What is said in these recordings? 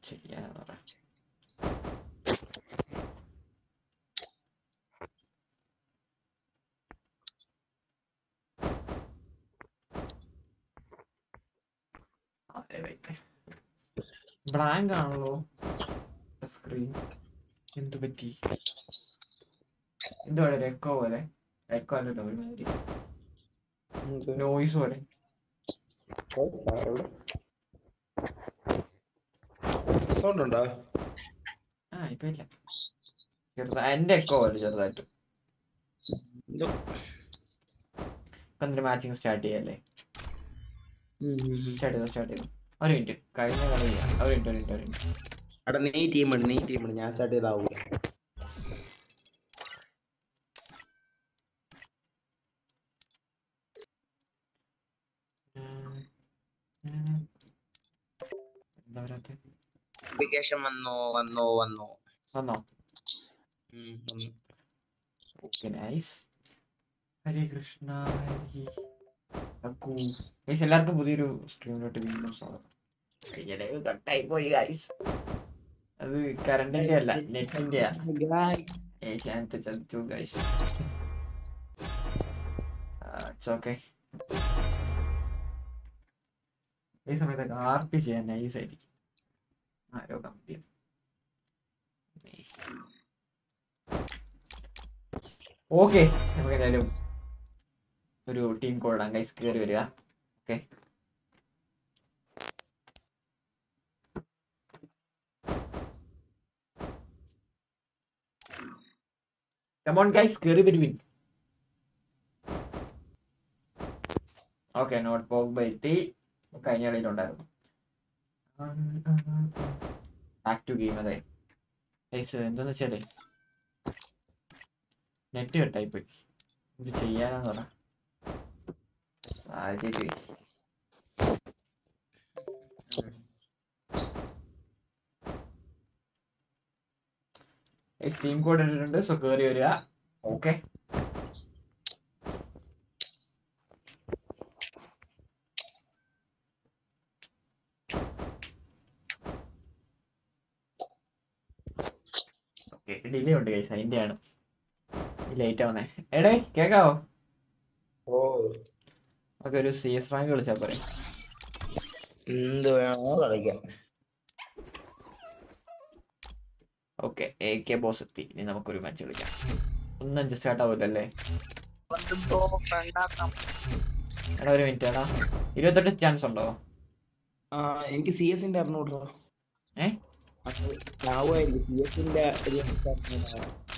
ചെയ്യാനാന്ന് പറ ബ്ലാങ്ക് ആണല്ലോ സ്ക്രീൻ എന്തു പറ്റി എന്തുവാണ് ഒരു എക്കോ പോലെ എക്കോ അല്ലല്ലോ ഒരുമാതിരി നോയിസ് പോലെ സൗണ്ട് ഉണ്ടോ ആ ഇപ്പൊ ഇല്ല ചെറുതാ എന്റെ എക്കോ പോലെ ചെറുതായിട്ട് എന്തോ. ഇപ്പൊ എന്തൊരു മാച്ചിങ് സ്റ്റാർട്ട് ചെയ്യല്ലേ സ്റ്റാർട്ട് ചെയ്തു സ്റ്റാർട്ട് ചെയ്തു ഒരു മിനിറ്റ് കഴിഞ്ഞ കളി ചെയ്യാം ഒരു മിനിറ്റ് ഒരു മിനിറ്റ് ഒരു മിനിറ്റ് എടാ നീ ടീം ഉണ്ട് നീ ടീം ഉണ്ട് ഞാൻ സ്റ്റാർട്ട് ചെയ്താവൂല എന്താ പറയാത്തെ ആപ്ലിക്കേഷൻ വന്നോ വന്നോ വന്നോ വന്നോ ഉം, വന്നു. Okay nice Hare Krishna Hari Akku guys എല്ലാവർക്കും പുതിയൊരു സ്ട്രീമിലോട്ട് വീണ്ടും സ്വാഗതം കഴിഞ്ഞ ലൈവ് കട്ടായി പോയി ഗൈസ് അത് കറണ്ടിന്റെ അല്ല നെറ്റിന്റെ ഏഷ്യാനത്തെ ചത്തു ഗൈസ് ഇറ്റ്സ് ഓക്കെ ഈ സമയത്തൊക്കെ ആർ പി ചെയ്യാൻ നൈസ് ആയിരിക്കും ആരോ കമ്പി ഓക്കെ നമുക്ക് എന്തായാലും ഒരു ടീം കോഡ് ഗൈസ് കയറി വരിക ഓക്കെ കമോൺ ഗൈസ് കയറി വരുവിൻ ഓക്കെ നോട്ട് പോക് ബൈ എത്തി കഴിഞ്ഞ കളിയിലുണ്ടായിരുന്നു ബാക്ക് ടു ഗെയിം അതെ ഗൈസ് എന്താന്ന് വെച്ചാലേ നെറ്റ് കട്ടായി പോയി ഇത് ചെയ്യാനാന്ന് പറ സാഹചര്യം ടീം കോഡ് ഇട്ടിട്ടുണ്ട് സോ കയറി വരിക ഓക്കെ ഓക്കെ ഡിലേ ഉണ്ട് കൈസ് അതിന്റെ ആണ് ലേറ്റ് ആവുന്നേ എടേ കേക്കാവോ ഓ ഓക്കെ ഒരു സി എസ് റാങ്ക് കളിച്ചാ പോരെ എന്ത് വേണോ കളിക്കാം ഓക്കെ എ കെ ബോസ് എത്തി ഇനി നമുക്കൊരു മാച്ച് കളിക്കാം ഒന്നും സ്റ്റാർട്ട് ആവില്ലല്ലേ എടാ ഒരു മിനിറ്റ് എടാ ഇരുപത്തെട്ട് ചാൻസ് ഉണ്ടോ ആ എനിക്ക് സി എസിന്റെ അറിഞ്ഞൂടാ ഏ? ആവുമായിരിക്കും സി എസിന്റെ ഒരു അറിഞ്ഞൂടാ.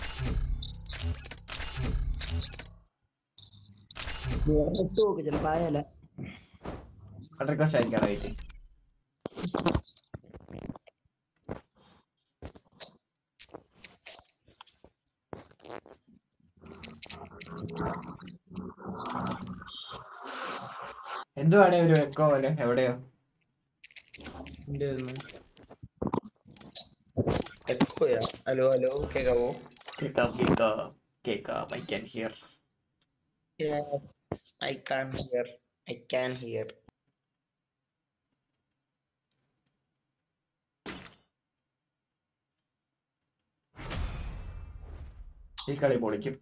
വേറെ ഇട്ട് നോക്ക് ചിലപ്പോ ആയാല റിക്വസ്റ്റ് ആയിരിക്കാം റൈറ്റ് എന്തുവാണ് ഒരു എക്കോ പോലെ എവിടെയോ എക്കോയാ ഹലോ ഹലോ കേക്കാവോ കേക്കാം കേക്കാം കേക്കാം I can hear I can hear I can hear ഈ കളി പൊളിക്കും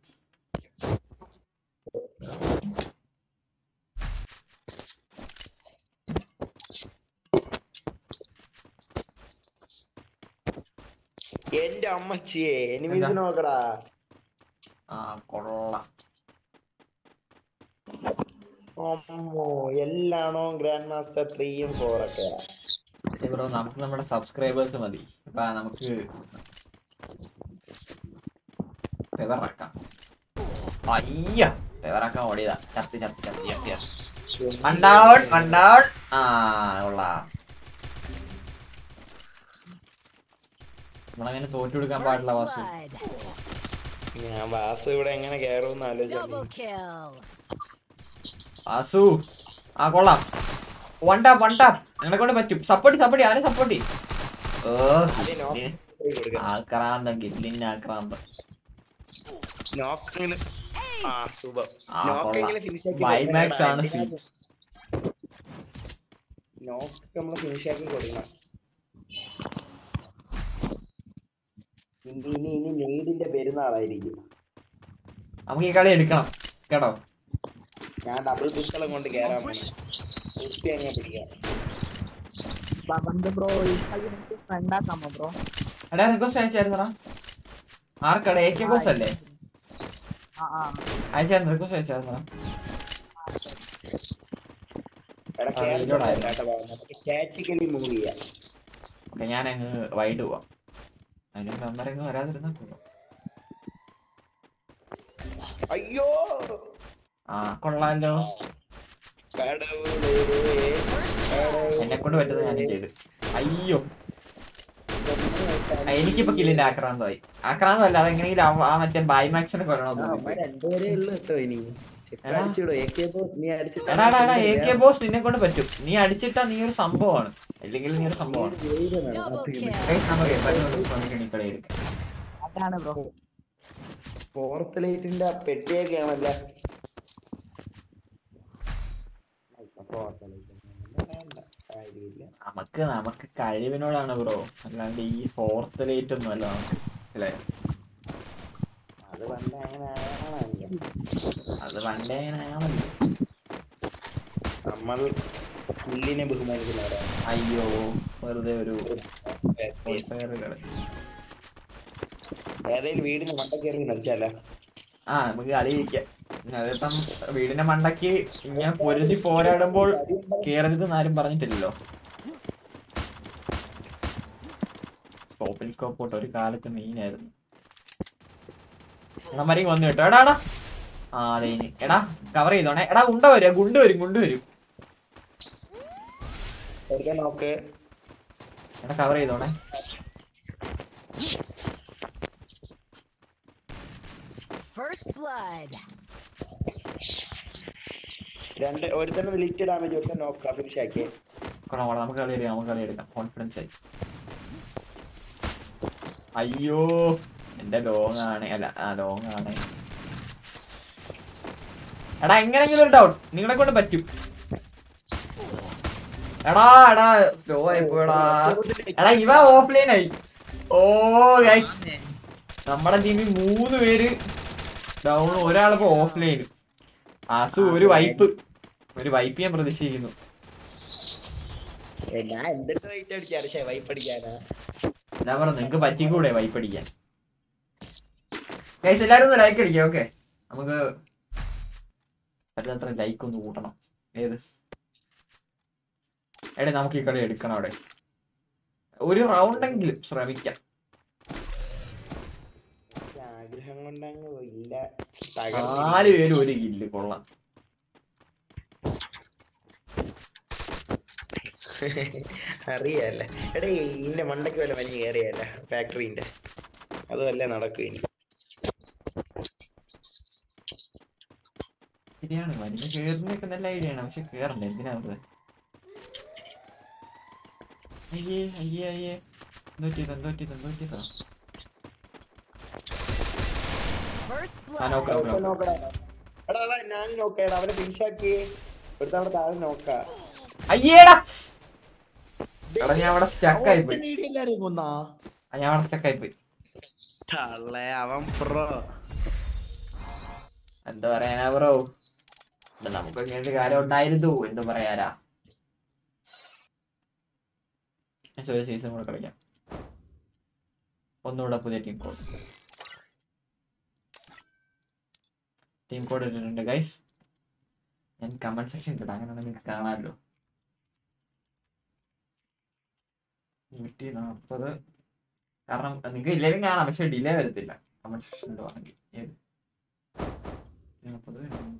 എന്റെ അമ്മച്ചിയെ എനിമീസ് എന്താ? നോക്കടാ ആ കൊള്ളാം അമ്മോ എല്ലാണോ ഗ്രാൻഡ് മാസ്റ്റർ ത്രീയും ഫോറൊക്കെ പക്ഷേ ബ്രോ നമുക്ക് നമ്മുടെ സബ്സ്ക്രൈബേഴ്സ് മതി അപ്പൊ നമുക്ക് പെവറാക്കാം അയ്യ പെവറാക്കാൻ ഓടിയതാ ചത്ത് ചത്ത് ചത്ത് ചത്ത് ചത്ത് വണ്ടൗട്ട് വണ്ടൗട്ട് ആ കൊള്ളാം നമ്മളങ്ങനെ തോറ്റു കൊടുക്കാൻ പാടില്ല വാസു blood. ഞാൻ വാസു ഇവിടെ എങ്ങനെ കയറുമെന്ന് ആലോചിച്ചു Double kill. വാസു ആ കൊള്ളാം വൺ ടാപ്പ് വൺ ടാപ്പ് ഞങ്ങളെ കൊണ്ട് പറ്റും സപ്പോർട്ടി സപ്പോർട്ടി ആരെ സപ്പോർട്ടി ഓ അതിനോ? ആക്രാന്തം ഗില്ലിന് ആക്രാന്തം നോക്കെങ്കിലും ആ സൂപ്പർ ആ, നോക്കെങ്കിലും കൊള്ളാം. ഫിനിഷ് ആക്കി Climax ആണ് സീൻ. നോക്ക് നമ്മള് ഫിനിഷ് ആക്കി കൊടുക്കണം ഇനി ഇനി ഇനി മെയ്ഡിന്റെ പെരുന്നാളായിരിക്കും നമുക്ക് ഈ കളി എടുക്കണം കേട്ടോ ഞാൻ ഡബിൾ പിസ്റ്റളം കൊണ്ട് കേറാൻ പോണേ കുട്ടി അങ്ങ് പിടിക്കാം ബബന്റെ ബ്രോ ഈ കളി എനിക്ക് ഫ്രണ്ട് ആക്കാമോ ബ്രോ എടാ റിക്വസ്റ്റ് അയച്ചായിരുന്നടാ ആർക്കടാ എ കെ ബോസ് അല്ലേ ആ ആ അയച്ചായിരുന്നു റിക്വസ്റ്റ് അയച്ചായിരുന്നടാ എടാ ആ, ഇതിലൂടെ ആയിരുന്നു. നമുക്ക് ടാക്ടിക്കലി മൂവ് ചെയ്യാം ഓക്കെ ഞാൻ അങ്ങ് വൈകിട്ട് പോവാം അതിന് മെമ്പറങ്ങ് വരാതിരുന്നാ കൊള്ളാം. അയ്യോ ആ കൊള്ളാലോ കടവുളേ, എന്നെ കൊണ്ട് പറ്റുന്നത് ഞാൻ ചെയ്ത് അയ്യോ ആ, എനിക്കിപ്പോ കില്ലിന്റെ ആക്രാന്തമായി ആക്രാന്തം അല്ല അതെങ്ങനെയെങ്കിലും ആ- ആ മറ്റേ ബൈമാക്സിനെ കൊല്ലണമെന്ന് അമ്മ തോന്നി രണ്ടുപേരേ ഉള്ളു കേട്ടോ ഇനി ചെക്ക് എടാ. അടിച്ചിടോ AK ബോസ് നീ അടിച്ചിട്ട് എടാ എടാ എടാ എ കെ ബോസ് നിന്നെ കൊണ്ട് പറ്റും നീ അടിച്ചിട്ടാ നീ ഒരു സംഭവമാണ് അല്ലെങ്കിൽ നീ ഒരു സംഭവമാണ് Double kill. Guys, നമുക്ക് പറ്റുന്നത് ശ്രമിക്കണം ഈ കളി എടുക്കാൻ അതാണ് ബ്രോ ഫോർത്ത് ലൈറ്റിന്റെ പെട്ടിയൊക്കെ ആണല്ലോ കാര്യമില്ല നമുക്ക് നമുക്ക് കഴിവിനോടാണ് ബ്രോ അല്ലാണ്ട് ഈ ഫോർത്ത് ലേറ്റ് ഒന്നും അല്ല നമുക്ക് അല്ലേ അത് പണ്ട് അങ്ങനെ ആണല്ലോ അത് പണ്ടേ അങ്ങനെയാണല്ലോ നമ്മൾ പുല്ലിനെ ബഹുമാനിക്കുന്നവരാണ് അയ്യോ വെറുതെ ഒരു voice fire കളി. ഏതെങ്കിലും വീടിന് മണ്ട കയറി കളിച്ചാലോ ആ നമുക്ക് കളിയിരിക്കാം അതിപ്പം വീടിന്റെ മണ്ടക്ക് ഇങ്ങനെ പൊരുതി പോരാടുമ്പോൾ കേറരുത് ആരും പറഞ്ഞിട്ടില്ലല്ലോ സ്കോപ്പിൽ സ്കോപ്പോട്ട് ഒരു കാലത്ത് മെയിനായിരുന്നു എണ്ണമരിങ് വന്നു കേട്ടോ എടാ എടാ ആ അതെ ഇനി എടാ കവർ ചെയ്തോണേ എടാ ഉണ്ട വരും ഗുണ്ട് വരും ഗുണ്ട് വരും ഒരിക്കൽ നോക്ക് എടാ കവർ ചെയ്തോണേ First blood. രണ്ട് ഒരുത്തന്നെ ലിറ്റ് ഡാമേജ് ഒരുത്തൻ നോക്ക ഫിനിഷ് ആക്കി കൊള്ളാം കൊള്ളാം നമുക്ക് കളി എടുക്കാം നമുക്ക് കളി എടുക്കാം കോൺഫിഡൻസ് ആയി അയ്യോ എന്റെ ലോങ് ആണ് അല്ല ആ ലോങ് ആണ് എടാ എങ്ങനെയെങ്കിലും ഒരു ഡൗട്ട് നിങ്ങളെ കൊണ്ട് പറ്റും എടാ എടാ സ്ലോ ആയി പോയടാ എടാ ഇവ ഓഫ്ലൈൻ ആയി ഓ ഗൈസ് നമ്മുടെ ടീമിൽ മൂന്ന് പേര് ഡൗൺ ഒരാളിപ്പോ ഓഫ്ലൈൻ ആസു ഒരു വൈപ്പ് ഒരു വൈപ്പ് ഞാൻ പ്രതീക്ഷിക്കുന്നു ഏ, ഞാൻ എന്തിട്ട് വൈറ്റ് അടിച്ചാ പക്ഷേ വൈപ്പ് അടിക്കാനാ ഞാൻ പറഞ്ഞു നിങ്ങക്ക് പറ്റിക്കൂടെ വൈപ്പ് അടിക്കാൻ ഗൈസ് എല്ലാരും ഒന്ന് ലൈക്ക് അടിക്കാം ഓക്കെ നമുക്ക് പറ്റാത്ര ലൈക്ക് ഒന്ന് കൂട്ടണം ഏത് എടേ നമുക്ക് ഈ കളി എടുക്കണം അവിടെ ഒരു റൗണ്ട് എങ്കിലും ശ്രമിക്കാം എനിക്ക് ആഗ്രഹം കൊണ്ടങ്ങ് ഇല്ല നാല് പേര് ഒരു കില്ല് കൊള്ളാം അറിയാല്ലേ എടേ ഇതിന്റെ മണ്ടയ്ക്ക് വല്ല വലിയ കയറിയല്ല ഫാക്ടറിന്റെ അത് വല്ല നടക്കും ഇനി ശരിയാണ് വലിയ കേറുന്നൊക്കെ നല്ല ഐഡിയ ആണ് പക്ഷെ കേറണ്ടേ എന്തിനാ വെറുതെ അയ്യേ അയ്യേ അയ്യേ എന്തോറ്റിയത് എന്തോറ്റിയത് എന്തോറ്റിയതാ First ആ നോക്ക blood. നോക്ക നോക്ക നോക്കടാ എടാ എടാ ഞാൻ നോക്കേടാ അവനെ ഫിനിഷ് ആക്കി ഒരു തവണ താഴെ നോക്കാം അയ്യേടാ എടാ ഞാൻ അവിടെ സ്റ്റക്ക് ആയി പോയി എല്ലാരും കൊന്നാ ആ, ഞാൻ അവിടെ സ്റ്റക്ക് ആയി പോയി തള്ളേ അവൻ പ്രോ എന്താ പറയാനാ ബ്രോ നമുക്ക് ഇങ്ങനെ ഒരു കാലം ഉണ്ടായിരുന്നു എന്ത് പറയാനാ പക്ഷെ ഒരു സീസൺ കൂടെ കളിക്കാം ഒന്നുകൂടെ പുതിയ ടീം കോഡ് ടീം കോഡ് ഇട്ടിട്ടുണ്ട് ഗൈസ് ഞാൻ കമന്റ് സെക്ഷൻ ഇട്ടാ അങ്ങനെയാണെങ്കിൽ നിങ്ങൾക്ക് കാണാമല്ലോ നൂറ്റി നാൽപ്പത് കാരണം നിങ്ങൾക്ക് ഇല്ലെങ്കിലും കാണാം പക്ഷെ ഡിലേ വരത്തില്ല കമന്റ് സെക്ഷനിൽ ആണെങ്കിൽ ഏത് നാൽപ്പത്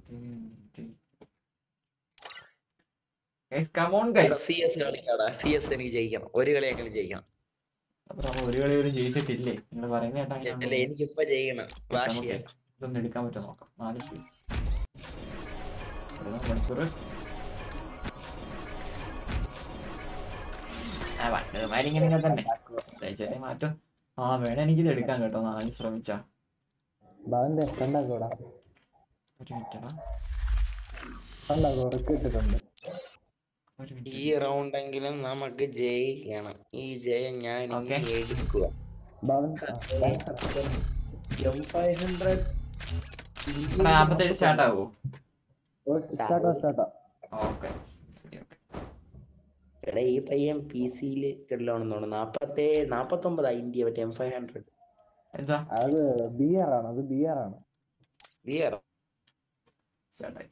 guys come on guys C S കളിക്കാടാ സി എസ് എനിക്ക് ജയിക്കണം ഒരു കളിയെങ്കിലും ജയിക്കണം അപ്പൊ നമ്മൾ ഒരു കളി പോലും ജയിച്ചിട്ടില്ലേ നിങ്ങൾ പറയുന്ന കേട്ടാ അല്ല അങ്ങനെയാണോ? എനിക്കിപ്പോ ചെയ്യണം നമുക്ക് വാശിയാ ഇതൊന്ന് എടുക്കാൻ പറ്റുമോ നോക്കാം നാല് സ്പീഡ് മണിക്കൂർ ആ വണ്ടമാരി ഇങ്ങനെ തന്നെ ജയിച്ചേ മാറ്റം ആ വേണേ എനിക്കിത് എടുക്കാൻ കേട്ടോ നാല് ശ്രമിച്ചാ ബാബന്റെ കണ്ടാക്കോടാ ഒരു മിനിറ്റടാ കണ്ടാക്കോ ഇട്ടിട്ടുണ്ട് ഒരു ഈ മിനിറ്റ് റൗണ്ട് എങ്കിലും നമുക്ക് ജയിക്കണം ഈ ജയം ഞാൻ ഇനി Okay. എടുക്കുക ബാബൻ എം ഫൈവ് ഹൺഡ്രഡ് എടാ നാപ്പത്തേഴ് സ്റ്റാർട്ട് ആവോ സ്റ്റാർട്ടാ സ്റ്റാർട്ടാ ഓക്കെ എടാ ഈ പയ്യൻ പി സിയിൽ കിടലാണെന്ന് തോന്നുന്നു നാപ്പത്തേ നാപ്പത്തൊമ്പതാ ഇന്ത്യ മറ്റേ എം ഫൈവ് ഹൺഡ്രഡ് എന്താ അത് ബിയർ ആണ് അത് ബിയർ ആണ് ബിയർ സ്റ്റാർട്ടായി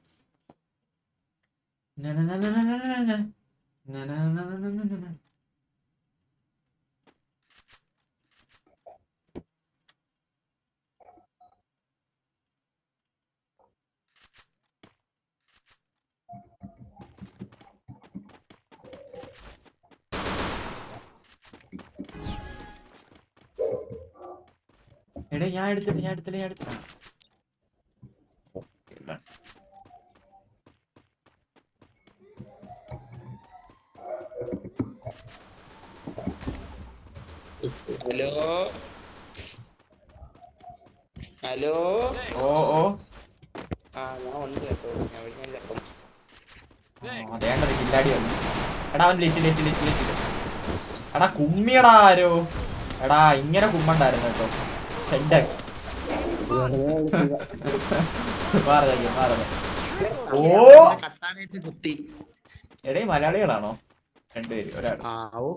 നനനനനനനന. നനനനനനനന. എടാ ഞാൻ എടുത്തില്ല ഞാൻ എടുത്തില്ല ഞാൻ എടുത്തില്ല ഓക്കേ, ഇല്ല. ഹലോ ഹലോ ഓ ഓ ആ ഞാൻ ഉണ്ട് കേട്ടോ ഞാൻ വിളിക്കാൻ അപ്പം അതേണ്ടത് കില്ലാടി വന്നു എടാ അവൻ ലിറ്റ് ലിറ്റ് ലിറ്റ് ലിറ്റ് എടാ കുമ്മിയടാ ആരോ എടാ ഇങ്ങനെ കുമ്മണ്ടായിരുന്നു കേട്ടോ ഹെഡാക്കി വെറുതെ വിളിച്ചതാ. മാറതയ്യോ മാറത് ഓ കത്താനായിട്ട് കുത്തി എടേ മലയാളികളാണോ രണ്ടുപേര് ഒരാൾ ആവോ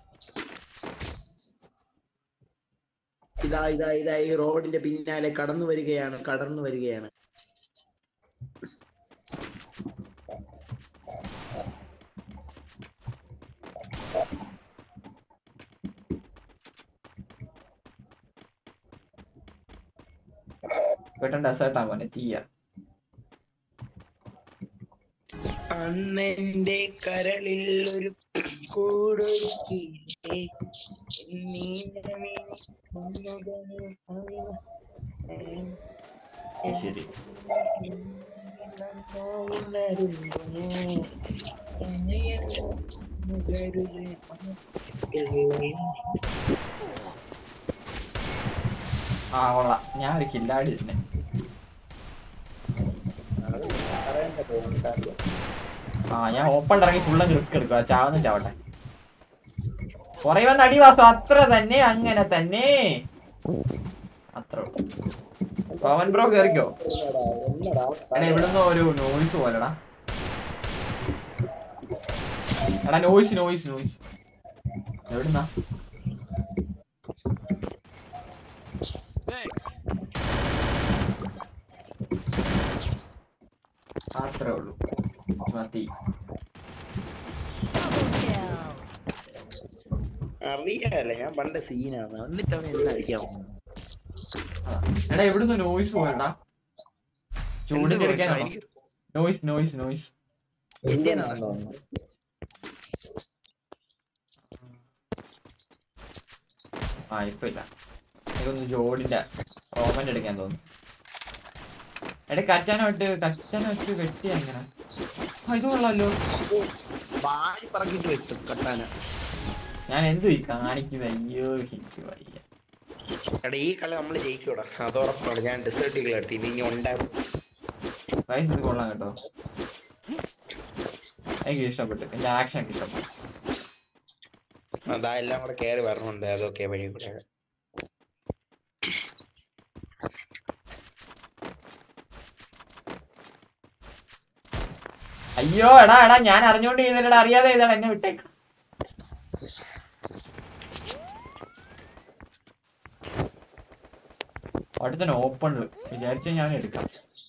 ഇതാ ഇതാ ഇതാ ഈ റോഡിന്റെ പിന്നാലെ കടന്നു വരികയാണ് കടന്നു വരികയാണ് പെട്ടെന്ന് ഡെസേർട്ടാ പോനെ തീയ അന്നെന്റെ കരളിൽ ഒരു കൂടൊരുക്കിയില്ലേ നീലമേ കുന്നുകളിൽ അവൾ ശരി ആ കൊള്ളാം ഞാൻ ഒരു കില്ലാടി തന്നെ ആ ഞാൻ ഓപ്പൺ ഇറങ്ങി ഫുള്ള് റിസ്ക് എടുക്കുക ചാവുന്ന ചാവട്ടെ കൊറേ വന്ന് അടിവാസു അത്ര തന്നെ അങ്ങനെ തന്നെ അത്ര പവൻ ബ്രോ കേറിക്കോ എടാ ഇവിടുന്ന് ഒരു നോയ്സ് പോലെടാ എടാ നോയ്സ് നോയ്സ് നോയ്സ് എവിടുന്നാ അത്രേ ഉള്ളൂ മതി Double kill. അറിയാല്ലേ ഞാൻ പണ്ട് സീനാണ് എന്നിട്ട് അവൻ എന്നെ അടിക്കാൻ വന്നു. ആ. എടാ എവിടുന്ന് നോയ്സ് പോലെടാ ചൂടിന്റെ എന്ത് എടുക്കാനാണോ voice? നോയ്സ് നോയ്സ് നോയ്സ് ഇന്ത്യനാണെന്ന് തോന്നുന്നു ആ ഇപ്പൊ ഇല്ല എനിക്കൊന്ന് ജോഡിന്റെ റോമന്റ് എടുക്കാൻ തോന്നുന്നു എടാ കറ്റാന വിട്ട് കറ്റാന വെച്ച് വെട്ടി എങ്ങനെ ആ ഇത് കൊള്ളാലോ വാരി പറക്കിട്ട് വെട്ടും കട്ടാന ഞാൻ എന്തു ഈ കാണിക്കുന്നത് അയ്യോ എനിക്ക് വയ്യ എടാ ഈ കളി നമ്മൾ ജയിക്കൂടാ അത് ഉറപ്പാണ് ഞാൻ ഡെസേർട്ടുകൾ എടുത്തി ഇനി ഉണ്ടാകും വയസ്സ് ഇത് കൊള്ളാം കേട്ടോ എനിക്ക് ഇഷ്ടപ്പെട്ടു എന്റെ ആക്ഷൻ എനിക്ക് ഇഷ്ടപ്പെട്ടു അതാ എല്ലാം കൂടെ കയറി വരണുണ്ട് അതൊക്കെ വഴി കൂടെ അയ്യോ എടാ എടാ ഞാൻ അറിഞ്ഞോണ്ട് ചെയ്തല്ലടാ അറിയാതെ ചെയ്താണ് എന്നെ വിട്ടേക്ക് അവിടെ തന്നെ ഓപ്പണില് വിചാരിച്ച ഞാൻ എടുക്കാം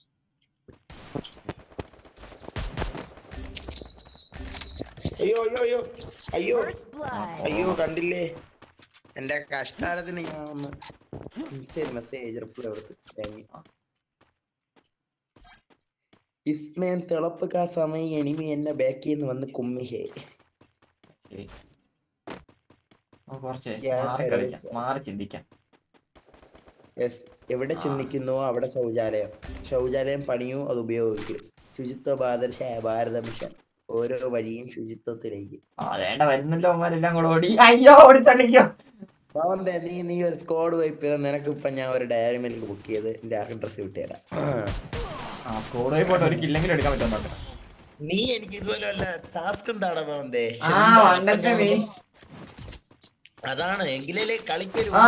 അയ്യോ അയ്യോ അയ്യോ അയ്യോ First blood. അയ്യോ കണ്ടില്ലേ എന്റെ കഷ്ടാരത്തിന് ഞാൻ ഒന്ന് മെസ്സേജ് മെസ്സേജ് റിപ്ലൈ കൊടുത്ത് താങ്ക് യു ഇസ്മേൻ തിളപ്പ് കാ സമയം എനിമി എന്നെ ബാക്കിൽ നിന്ന് വന്ന് കുമ്മിഹേ ശരി നമുക്ക് കുറച്ച് ഞാൻ മാറി കളിക്കാം മാറി ചിന്തിക്കാം യെസ് എവിടെ ചിന്തിക്കുന്നു അവിടെ ശൗചാലയം ശൗചാലയം പണിയൂ അത് ഉപയോഗിക്കൂ ശുചിത്വ ഭാരത ഭാരത മിഷൻ ഓരോ വഴിയും ശുചിത്വത്തിലേക്ക് ആ വേണ്ട വരുന്നല്ലോ അവന്മാരെല്ലാം കൂടെ ഓടി അയ്യോ ഓടി തള്ളിക്കോ പാവന്തേ നീ നീ ഒരു സ്കോഡ് വൈപ്പ് ചെയ്ത നിനക്ക് ഇപ്പൊ ഞാൻ ഒരു ഡയറി മിൽക്ക് ബുക്ക് ചെയ്ത് എന്റെ അഡ്രസ് വിട്ടുതരാം ആ സ്കൂളിൽ പോയിട്ട് ഒരു കില്ലെങ്കിലും എടുക്കാൻ പറ്റുന്നുണ്ട് നീ എനിക്ക് ഇതുപോലെ വല്ല ടാസ്ക് എന്താടാ പാവന്തേ ആ പണ്ടത്തെ മീ അതാണ് എങ്കിലല്ലേ കളിക്കൊരു ആ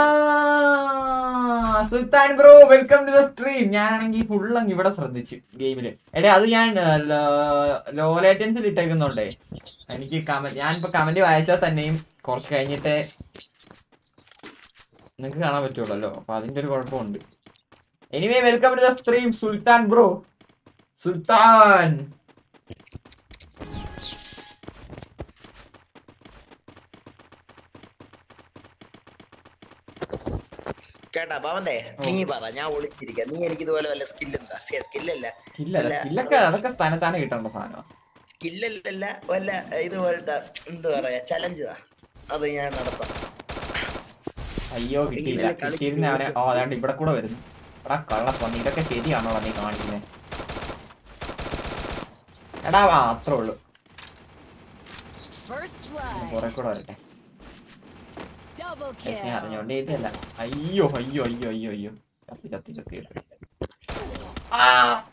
Sultan bro welcome to the stream ഞാനാണെങ്കിൽ ഫുൾ അങ്ങ് ഇവിടെ ശ്രദ്ധിച്ചു ഗെയിമില് എടേ അത് ഞാൻ ലോ ലേറ്റൻസിൽ ഇട്ടേക്കുന്നുണ്ടേ എനിക്ക് കമന്റ് ഞാനിപ്പോ കമന്റ് വായിച്ചാൽ തന്നെയും കുറച്ച് കഴിഞ്ഞിട്ടേ നിങ്ങക്ക് കാണാൻ പറ്റുള്ളല്ലോ അപ്പൊ അതിന്റെ ഒരു കുഴപ്പമുണ്ട് anyway welcome to the stream Sultan bro Sultan കേട്ടാ പവന്തേ നീ പറ ഞാൻ ഒളിച്ചിരിക്കാം നീ എനിക്ക് ഇതുപോലെ വല്ല സ്കില്ലെന്താ സ്കില്ലല്ല സ്കില്ലല്ല സ്കില്ലൊക്കെ അതൊക്കെ സ്ഥാനത്താണ് കിട്ടേണ്ട സാധനം സ്കില്ലല്ല വല്ല ഇതുപോലത്തെ എന്താ പറയാ ചലഞ്ച് അത് ഞാൻ നടത്താം അയ്യോ കിട്ടിയില്ല ഇങ്ങനെ കളി- കിട്ടിയിരുന്ന അവനെ ഓ അതാണ്ട് ഇവിടെ കൂടെ വരുന്നു എടാ കള്ളപ്പന്നി ഇതൊക്കെ ശരിയാണോ നീ കാണിക്കുന്നത് എടാ ആ അത്രേ ഉള്ളു First blood. കുറെ കൂടെ വരട്ടെ Double പക്ഷെ ഞാൻ kill. അറിഞ്ഞോണ്ട് ഇതല്ല അയ്യോ അയ്യോ അയ്യോ അയ്യോ അയ്യോ ചത്തി ചത്തി ചത്തി ചത്തി. ആ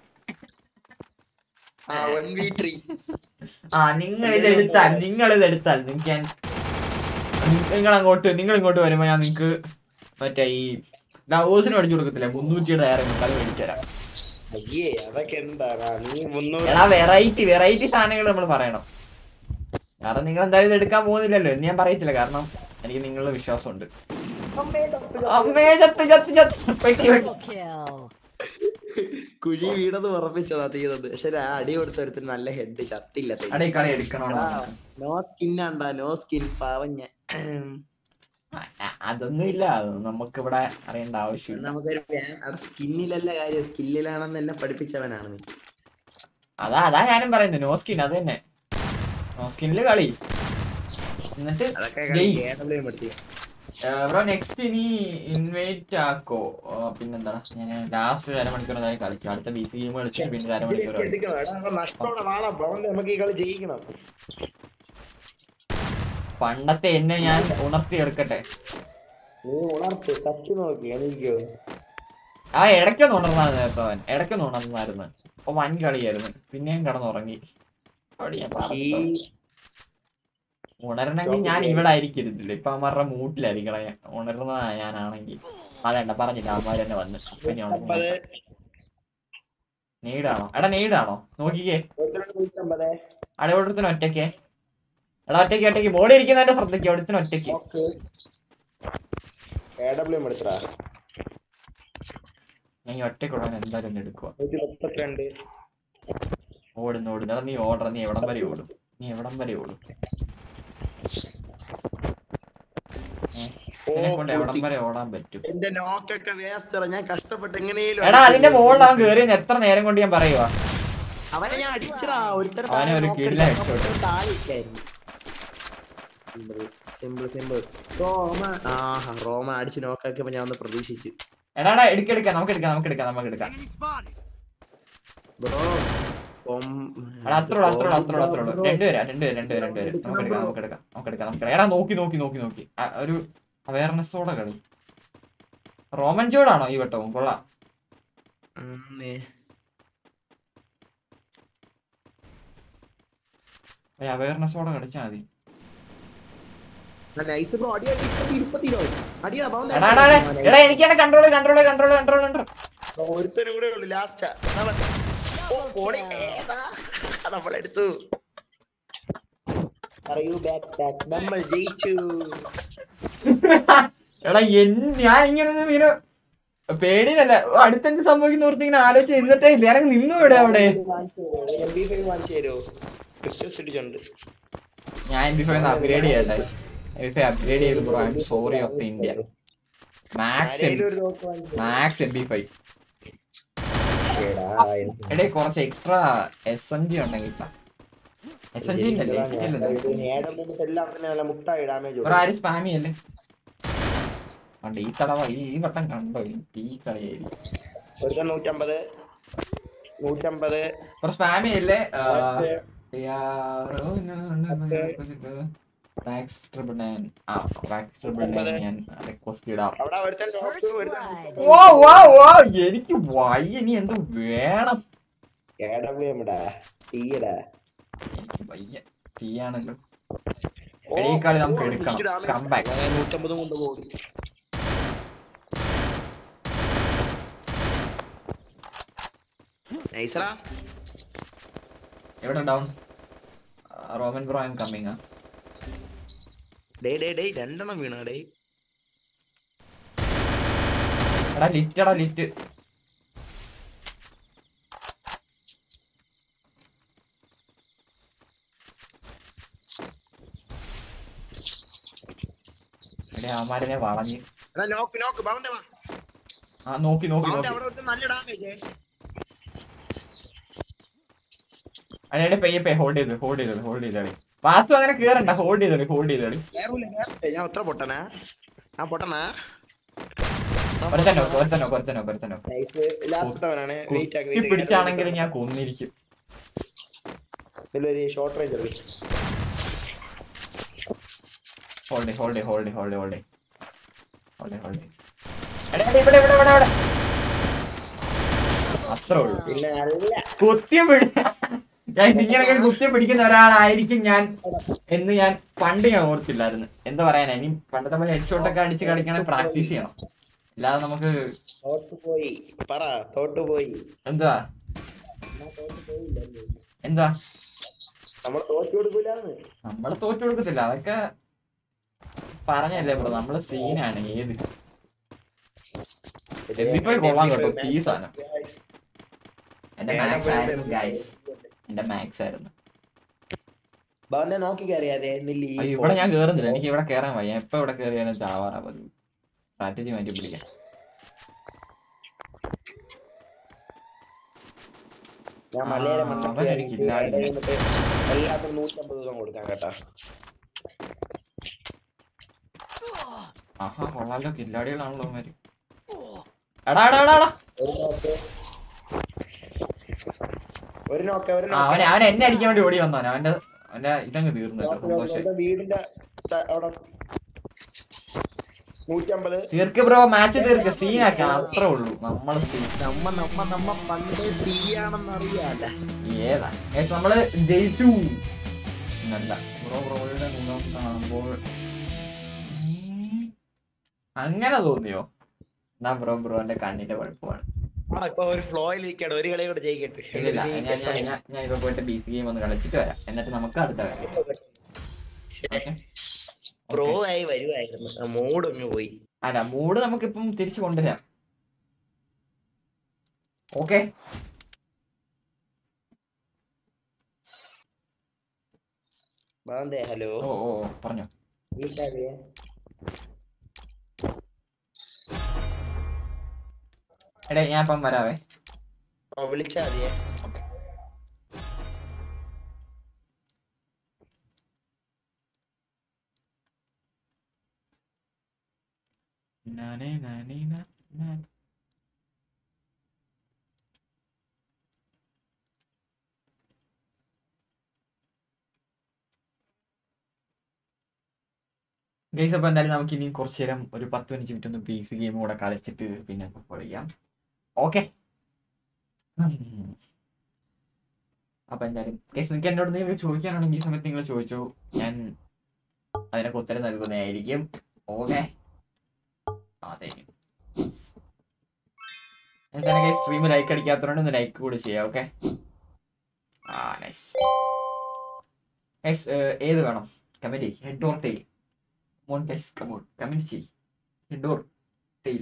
ആ നിങ്ങൾ ഇത് എടുത്താൽ നിങ്ങൾ ഇത് എടുത്താൽ നിങ്ങൾക്ക് ഞാൻ നിങ്ങൾ അങ്ങോട്ട് നിങ്ങൾ ഇങ്ങോട്ട് വരുമ്പോ ഞാൻ നിങ്ങക്ക് മറ്റേ ഈ ലവേഴ്സിന് മേടിച്ചു കൊടുക്കത്തില്ല മുന്നൂറ്റിയുടെ ഏറെ കളി മേടിച്ചു തരാം അയ്യേ അതൊക്കെ എന്താണ് നീ മുന്നൂറ് എടാ വെറൈറ്റി വെറൈറ്റി സാധനങ്ങൾ നമ്മൾ പറയണം കാരണം നിങ്ങൾ എന്തായാലും ഇത് എടുക്കാൻ പോകുന്നില്ലല്ലോ എന്ന് ഞാൻ പറയത്തില്ല കാരണം എനിക്ക് നിങ്ങളുടെ വിശ്വാസമുണ്ട് അമ്മേ ചത്ത് ചത്ത് ചത്ത് വെട്ടി വെട്ടി Double kill. കുഴി വീണത് ഉറപ്പിച്ചതാ തീയത് പക്ഷെ ആ അടി കൊടുത്തൊരുത്തിന് നല്ല ഹെഡ് ചത്തില്ല അടേ ഈ കളി എടുക്കണോ നോ സ്കിന്നാണ്ടാ നോ സ്കിൻ പാവം ഞാൻ അതൊന്നും ഇല്ല അത് നമുക്ക് ഇവിടെ അറിയേണ്ട ആവശ്യമില്ല നമുക്കൊരു സ്കിന്നിലല്ല കാര്യം സ്കില്ലിലാണെന്ന് എന്നെ പഠിപ്പിച്ചവനാണ് നീ അതാ അതാ ഞാനും പറയുന്നത് നോ സ്കിൻ അത് തന്നെ നോ സ്കിന്നില് കളി എന്നിട്ട് അതൊക്കെ ജയ്. AW പഠിച്ചു ബ്രോ നെക്സ്റ്റ് ഇനി ഇൻവൈറ്റ് ആക്കോ ആ, പിന്നെന്താ ഞാൻ ലാസ്റ്റ് ഒരു അരമണിക്കൂർ അതായത് കളിക്കും അടുത്ത ബി സി ഗെയിം കളിച്ചിട്ട് പിന്നെ ഒരു അരമണിക്കൂർ കളിക്കും നഷ്ടമാണ് നാളെ ബ്രോണ്ട് നമുക്ക് ഈ കളി ജയിക്കണം പണ്ടത്തെ എന്നെ ഞാൻ ഉണർത്തി എടുക്കട്ടെ നീ ഉണർത്ത് തച്ചു നോക്കി എനിക്കോ ആ ഇടയ്ക്കൊന്ന് ഉണർന്നായിരുന്നു കേട്ടോ അവൻ ഇടയ്ക്കൊന്ന് ഉണർന്നായിരുന്നു അപ്പൊ വൻ കളിയായിരുന്നു പിന്നെയും കിടന്നുറങ്ങി അവിടെ ഞാൻ ഈ പറഞ്ഞു. ഉണരണമെങ്കിൽ ഞാൻ ഇവിടെ ആയിരിക്കരുതില്ല ഇപ്പൊ അവന്മാരുടെ മൂട്ടിലായിരിക്കണം ഞാൻ ഉണരുന്ന ഞാനാണെങ്കിൽ അതേണ്ട പറഞ്ഞില്ല അവന്മാർ തന്നെ വന്ന് അപ്പൊ ഞാൻ നൂറ്റമ്പത് നെയ്ഡാണോ എടാ നെയ്ഡാണോ നോക്കിക്കേ ഒരുത്തനോട് നൂറ്റമ്പത് അടയോടത്തിന് ഒറ്റയ്ക്ക് എടാ ഒറ്റയ്ക്ക് ഒറ്റയ്ക്ക് ബോഡി ഇരിക്കുന്നതിന്റെ ശ്രദ്ധിക്കും അവിടത്തിന് ഒറ്റയ്ക്ക് നോക്ക് എ ഡബ്ല്യു എടുത്തടാ ഞാൻ ഈ ഒറ്റയ്ക്കുള്ളവൻ എന്തായാലും ഒന്ന് എടുക്കുക നൂറ്റി മുപ്പത്തിരണ്ട് ഓടുന്നു ഓടുന്നു എടാ നീ ഓടറ നീ എവിടം വരെ ഓടും നീ എവിടം വരെ ഓടും ഇതിനെ കൊണ്ട് എവിടം വരെ ഓടാൻ പറ്റും എന്റെ നോക്കൊക്കെ വേസ്റ്റ് ഞാൻ കഷ്ടപ്പെട്ട് എങ്ങനെയും എടാ അതിന്റെ മുകളിൽ അവൻ കേറി എത്ര നേരം കൊണ്ട് ഞാൻ പറയുവാ അവനെ ഞാൻ അടിച്ചടാ ഒരുത്തരം അവനെ ഒരു കിടിലൻ headshot. സിമ്പിൾ സിമ്പിൾ റോമ ആഹാ റോമ അടിച്ച് നോക്കാക്കിയപ്പോ ഞാൻ ഒന്ന് പ്രതീക്ഷിച്ചു എടാ എടാ എടുക്ക എടുക്കാം നമുക്ക് എടുക്കാം നമുക്ക് എടുക്കാം നമുക്ക് എടുക്കാം ബ്രോ എടാ അത്ര ഉള്ളു അത്ര ഉള്ളു അത്ര ഉള്ളു അത്ര ഉള്ളു രണ്ടുപേരാ രണ്ടുപേര് രണ്ടുപേര് രണ്ടുപേര് നമുക്ക് എടുക്കാം നമുക്ക് എടുക്കാം നമുക്ക് എടുക്കാം നമുക്ക് എടുക്കാം എടാ നോക്കി നോക്കി നോക്കി നോക്കി ആ, ഒരു അവയർനെസ്സോടെ കളി റോമൻ ജോഡാണോ ഈ വട്ടവും കൊള്ളാം ഒരു അവയർനെസ്സോടെ കളിച്ചാൽ മതി നൈസ് ബ്രോ അടി അടി ഇരുപത്തിരോ അടിയാ എടാ എടാ എടാ, എടാ എനിക്കാണ് control control control control control ഒരുത്തനും കൂടെ ഉള്ളു ലാസ്റ്റ് Double പോടി kill. ഏതാ നമ്മളെടുത്തു പറയൂ ബാക്ക് ബാക്ക് നമ്മൾ ജയിച്ചു എടാ എൻ ഞാൻ ഇങ്ങനെ ഒന്ന് ഇങ്ങനെ പേടിയിലല്ല അടുത്തെന്ത് സംഭവിക്കുന്ന ഓർത്ത് ഇങ്ങനെ ആലോചിച്ച് എന്നിട്ടേ ഇല്ല ഞാൻ നിന്നു ഇവിടെ അവിടെ എം ബി ഫൈവ് വാങ്ങിച്ചു തരുമോ ക്രിസ്റ്റസ് ഇടിച്ചുണ്ട് ഞാൻ എം ബി ഫൈവ് അപ്ഗ്രേഡ് ചെയ്യട്ടെ എം ബി ഫൈവ് അപ്ഗ്രേഡ് ചെയ്ത് bro I'm sorry of the India max ആരേലും ഒരു നോക്ക് വാങ്ങിച്ചു മാക്സ് എം ബി ഫൈവ് എടേ കുറച്ച് എക്സ്ട്രാ എസ് എൻ ജി ഉണ്ടെങ്കിൽ എസ് എൻ ജി ഇല്ലല്ലേ എസ് എൻ ജി ഇല്ലല്ലേ എല്ലാം തന്നെ നല്ല മുട്ടായി ഡാമേജ് വേറെ ആരും സ്പാമി അല്ലേ കണ്ട് ഈ തടവ ഈ ഈ വട്ടം കണ്ടോ ഈ- ഈ കളിയായി ഒരു നൂറ്റമ്പത് നൂറ്റമ്പത് വേറെ സ്പാമി അല്ലേ ആ, പത്ത്, Wax Triple Nine. ആ, Wax Triple Nine ഞാൻ റിക്വസ്റ്റ് ഇടാം അവിടെ ഒരുത്തൻ First നോക്ക് ഒരുത്തൻ blood. ഓ വാ വാ എനിക്ക് വയ്യ ഇനി എന്ത് വേണം AWM ടാ, തീയെടാ. എനിക്ക് വയ്യ തീയാണല്ലോ എടീ, ഈ കളി നമുക്ക് എടുക്കണം. Come back. നൂറ്റമ്പത് കൊണ്ട് പോകും നൈസറാ എവിടെ down Roman bro I'm coming ഡേ ഡേ ഡേ രണ്ടെണ്ണം വീണ ഡേ എടാ ലിറ്റ് എടാ ലിറ്റ് എടേ അവന്മാരെ വളഞ്ഞ് എടാ നോക്ക് നോക്ക് ബാവന്റെ വാ ആ നോക്കി നോക്കി ബാവന്റെ നോക്കി അവിടെ ഒരുത്തൻ നല്ല ഡാമേജ് അതിനെ പെയ്യെ പേ ഹോൾഡ് ചെയ്ത് ഹോൾഡ് ചെയ്തത് ഹോൾഡ് ചെയ്തോളി വാസ്തു അങ്ങനെ കേറണ്ട ഹോൾഡ് ചെയ്തോളി ഹോൾഡ് ചെയ്തോളി കേറൂല കേറൂല. ഞാൻ എത്ര പൊട്ടനാ ഞാൻ പൊട്ടനാ ഒരുത്തനോ ഒരുത്തനോ ഒരുത്തനോ ഒരുത്തനോ നൈസ് ലാസ്റ്റവനാണ് വെയിറ്റ് ആക്കി കുത്തി പിടിച്ചാണെങ്കിൽ ഞാൻ കൊന്നിരിക്കും ഇതിലൊരു ഷോർട്ട് റേഞ്ച് ഉള്ളു hold hold hold hold hold hold hold എടാ എടാ, ഇവിടെ ഇവിടെ ഇവിടെ ഇവിടെ അത്രേ ഉള്ളൂ പിന്നെ നല്ല കുത്തി പിടി ഞാൻ ഇങ്ങനെയൊക്കെ കുത്തി പിടിക്കുന്ന ഒരാളായിരിക്കും ഞാൻ എന്ന് ഞാൻ പണ്ട് ഞാൻ ഓർത്തില്ലായിരുന്നു എന്താ പറയാനാ ഇനി പണ്ടത്തെ പോലെ ഹെഡ്ഷോട്ട് ഒക്കെ അടിച്ച് കളിക്കണേ പ്രാക്ടീസ് ചെയ്യണം അല്ലാതെ നമുക്ക് തോട്ടു പോയി പറ തോട്ടു പോയി എന്താ എന്നാ തോട്ടു പോയില്ലല്ലേ എന്താ നമ്മൾ തോറ്റു കൊടുക്കൂലെന്ന് നമ്മള് തോറ്റു കൊടുക്കത്തില്ല അതൊക്കെ പറഞ്ഞല്ലേ ബ്രോ നമ്മള് സീനാണ് ഏത് എബിപ്പോയി കൊള്ളാം കേട്ടോ ഈ സാധനം എന്റെ മാക്സ് ആയിരുന്നു ഗൈസ് എന്റെ മാക്സ് ആയിരുന്നു ഭവനെ നോക്കി കയറിയാതെ നില്ലി അയ്യോ ഇവിടെ ഞാൻ കേറുന്നില്ല എനിക്ക് ഇവിടെ കേറാൻ വയ്യ എപ്പോ ഇവിടെ കേറിയാലും ചാവാറാ പതിവ് സ്ട്രാറ്റജി മാറ്റി പിടിക്കാം ഞാൻ മലയുടെ ആ, മണ്ടയ്ക്ക് അവൻ കയറി എനിക്ക് ഇല്ലാതെ എന്നിട്ട് എല്ലാത്തിനും നൂറ്റമ്പത് ദിവസം കൊടുക്കാൻ കേട്ടാ ആഹാ കൊള്ളാലോ കില്ലാടികളാണല്ലോ അവന്മാര് എടാ എടാ എടാ എടാ ഒരു നോക്ക് ഒരു നോക്ക് ഒരു ആ, അവനെ അവൻ എന്നെ അടിക്കാൻ വേണ്ടി ഓടി വന്നവൻ അവന്റെ അവന്റെ ഇതങ്ങ് തീർന്നു കേട്ടോ, സന്തോഷം നോക്ക് വീടിന്റെ ത- അവിടെ നൂറ്റമ്പത് തീർക്ക് ബ്രോ മാച്ച് തീർക്ക് സീനാക്കാം അത്രേ ഉള്ളൂ നമ്മള് സീൻ നമ്മ നമ്മ നമ്മ പണ്ടേ തീയാണെന്ന് അറിയാല്ല ഏതാ ഏസ് നമ്മള് ജയിച്ചു എന്നല്ല ബ്രോ ബ്രോയുടെ മുഖം കാണുമ്പോൾ ഉം, അങ്ങനെ തോന്നിയോ എന്നാ ബ്രോ ബ്രോന്റെ കണ്ണിന്റെ കുഴപ്പമാണ് ആ ഇപ്പൊ ഒരു ഫ്ലോയിൽ ഇരിക്കാണ് ഒരു കളി കൂടെ ജയിക്കട്ടെ ഇല്ലില്ല ഞാൻ ഞാൻ ഞാൻ ഞാൻ ഇപ്പൊ പോയിട്ട് ബി സി ഗെയിം ഒന്ന് കളിച്ചിട്ട് വരാം എന്നിട്ട് നമുക്ക് അടുത്ത വരാം ഓക്കെ പ്രോ ആയി വരുവായിരുന്നു മൂഡ് ഒന്ന് പോയി അല്ല മൂഡ് നമുക്കിപ്പം തിരിച്ചു കൊണ്ടുവരാം ഓക്കെ ബാന്തേ ഹലോ ഓ ഓ ഓ, പറഞ്ഞോ വിളിക്കാതെ എടേ ഞാൻ ഇപ്പം വരാവേ ഓ വിളിച്ചാ മതിയെ നാനേ നാനേ നാ നാ. ഗൈസ് അപ്പോൾ എന്തായാലും നമുക്ക് ഇനി കുറച്ച് നേരം ഒരു പത്ത് പതിനഞ്ച് മിനിറ്റ് ഒന്ന് പി സി ഗെയിം കൂടെ കളിച്ചിട്ട് പിന്നെ ഫുട്ബോൾ ചെയ്യാം ഓക്കെ അപ്പൊ എന്തായാലും ഗൈസ് നിങ്ങൾക്ക് എന്നോട് എന്തെങ്കിലും ചോദിക്കാനാണെങ്കിൽ ഈ സമയത്ത് നിങ്ങൾ ചോദിച്ചോ ഞാൻ അതിനൊക്കെ ഉത്തരം നൽകുന്നതായിരിക്കും ഓക്കെ അതെ എന്താണ് ഗൈസ് സ്ട്രീം ലൈക്ക് അടിക്കാത്തതുകൊണ്ട് ഒന്ന് ലൈക്ക് കൂടി ചെയ്യാം ഓക്കെ ആ നൈസ് ഗൈസ് ഏത് വേണം കമന്റ് ഹെഡ് ഓർ ടെയിൽ മോൺ ഗൈസ് കമോൺ കമന്റ് ചെയ് ഹെഡ് ഓർ ടെയിൽ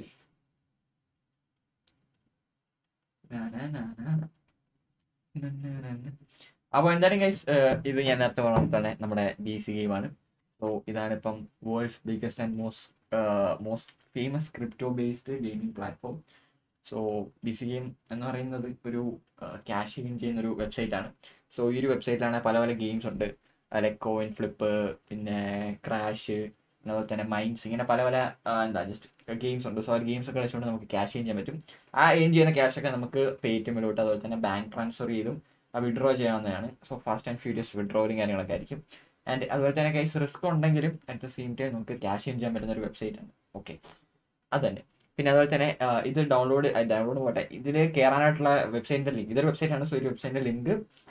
അപ്പോൾ എന്തായാലും ഗൈസ് ഇത് ഞാൻ നേരത്തെ പറഞ്ഞ തന്നെ നമ്മുടെ ബി സി ഗെയിമാണ് സോ ഇതാണ് ഇപ്പം world's biggest and most most famous crypto based gaming platform so B C game എന്ന് പറയുന്നത് ഒരു ക്യാഷ് ഗെയിം ചെയ്യുന്ന ഒരു വെബ്സൈറ്റ് ആണ് സോ ഈ ഒരു വെബ്സൈറ്റിലാണ് പല പല ഗെയിംസ് ഉണ്ട് ലൈക്ക് കോയിൻ ഫ്ലിപ്പ് പിന്നെ ക്രാഷ് അതുപോലെ തന്നെ മൈൻസ് ഇങ്ങനെ പല പല ആ, എന്താ ജസ്റ്റ് ഗെയിംസ് ഉണ്ട് സോ ആ ഗെയിംസ് ഒക്കെ കളിച്ചുകൊണ്ട് നമുക്ക് ക്യാഷ് ചെയ്യാൻ പറ്റും ആ എയിം ചെയ്യുന്ന ക്യാഷ് ഒക്കെ നമുക്ക് പേ ടി എമ്മിലോട്ട് അതുപോലെ തന്നെ ബാങ്ക് ട്രാൻസ്ഫർ ചെയ്തും വിഡ്രോ ചെയ്യാവുന്നതാണ് സോ ഫാസ്റ്റ് ആൻഡ് ഫ്യൂരിയസ് വിഡ്രോയിലും കാര്യങ്ങളൊക്കെ ആയിരിക്കും ആൻഡ് അതുപോലെ തന്നെ കൈസ് റിസ്ക് ഉണ്ടെങ്കിലും അറ്റ് ദ സെയിം ടൈം നമുക്ക് ക്യാഷ് ചെയ്യാൻ പറ്റുന്ന ഒരു വെബ്സൈറ്റ് ആണ് ഓക്കെ അതന്നെ പിന്നെ അതുപോലെ തന്നെ ആ, ഇത് ഡൗൺലോഡ് ഡൗൺലോഡ് പോട്ടെ ഇതിൽ കയറാനായിട്ടുള്ള വെബ്സൈറ്റിന്റെ ലിങ്ക് ഇതൊരു വെബ്സൈറ്റ് ആണ് സോ ഒരു വെബ്സൈറ്റിന്റെ ലിങ്ക്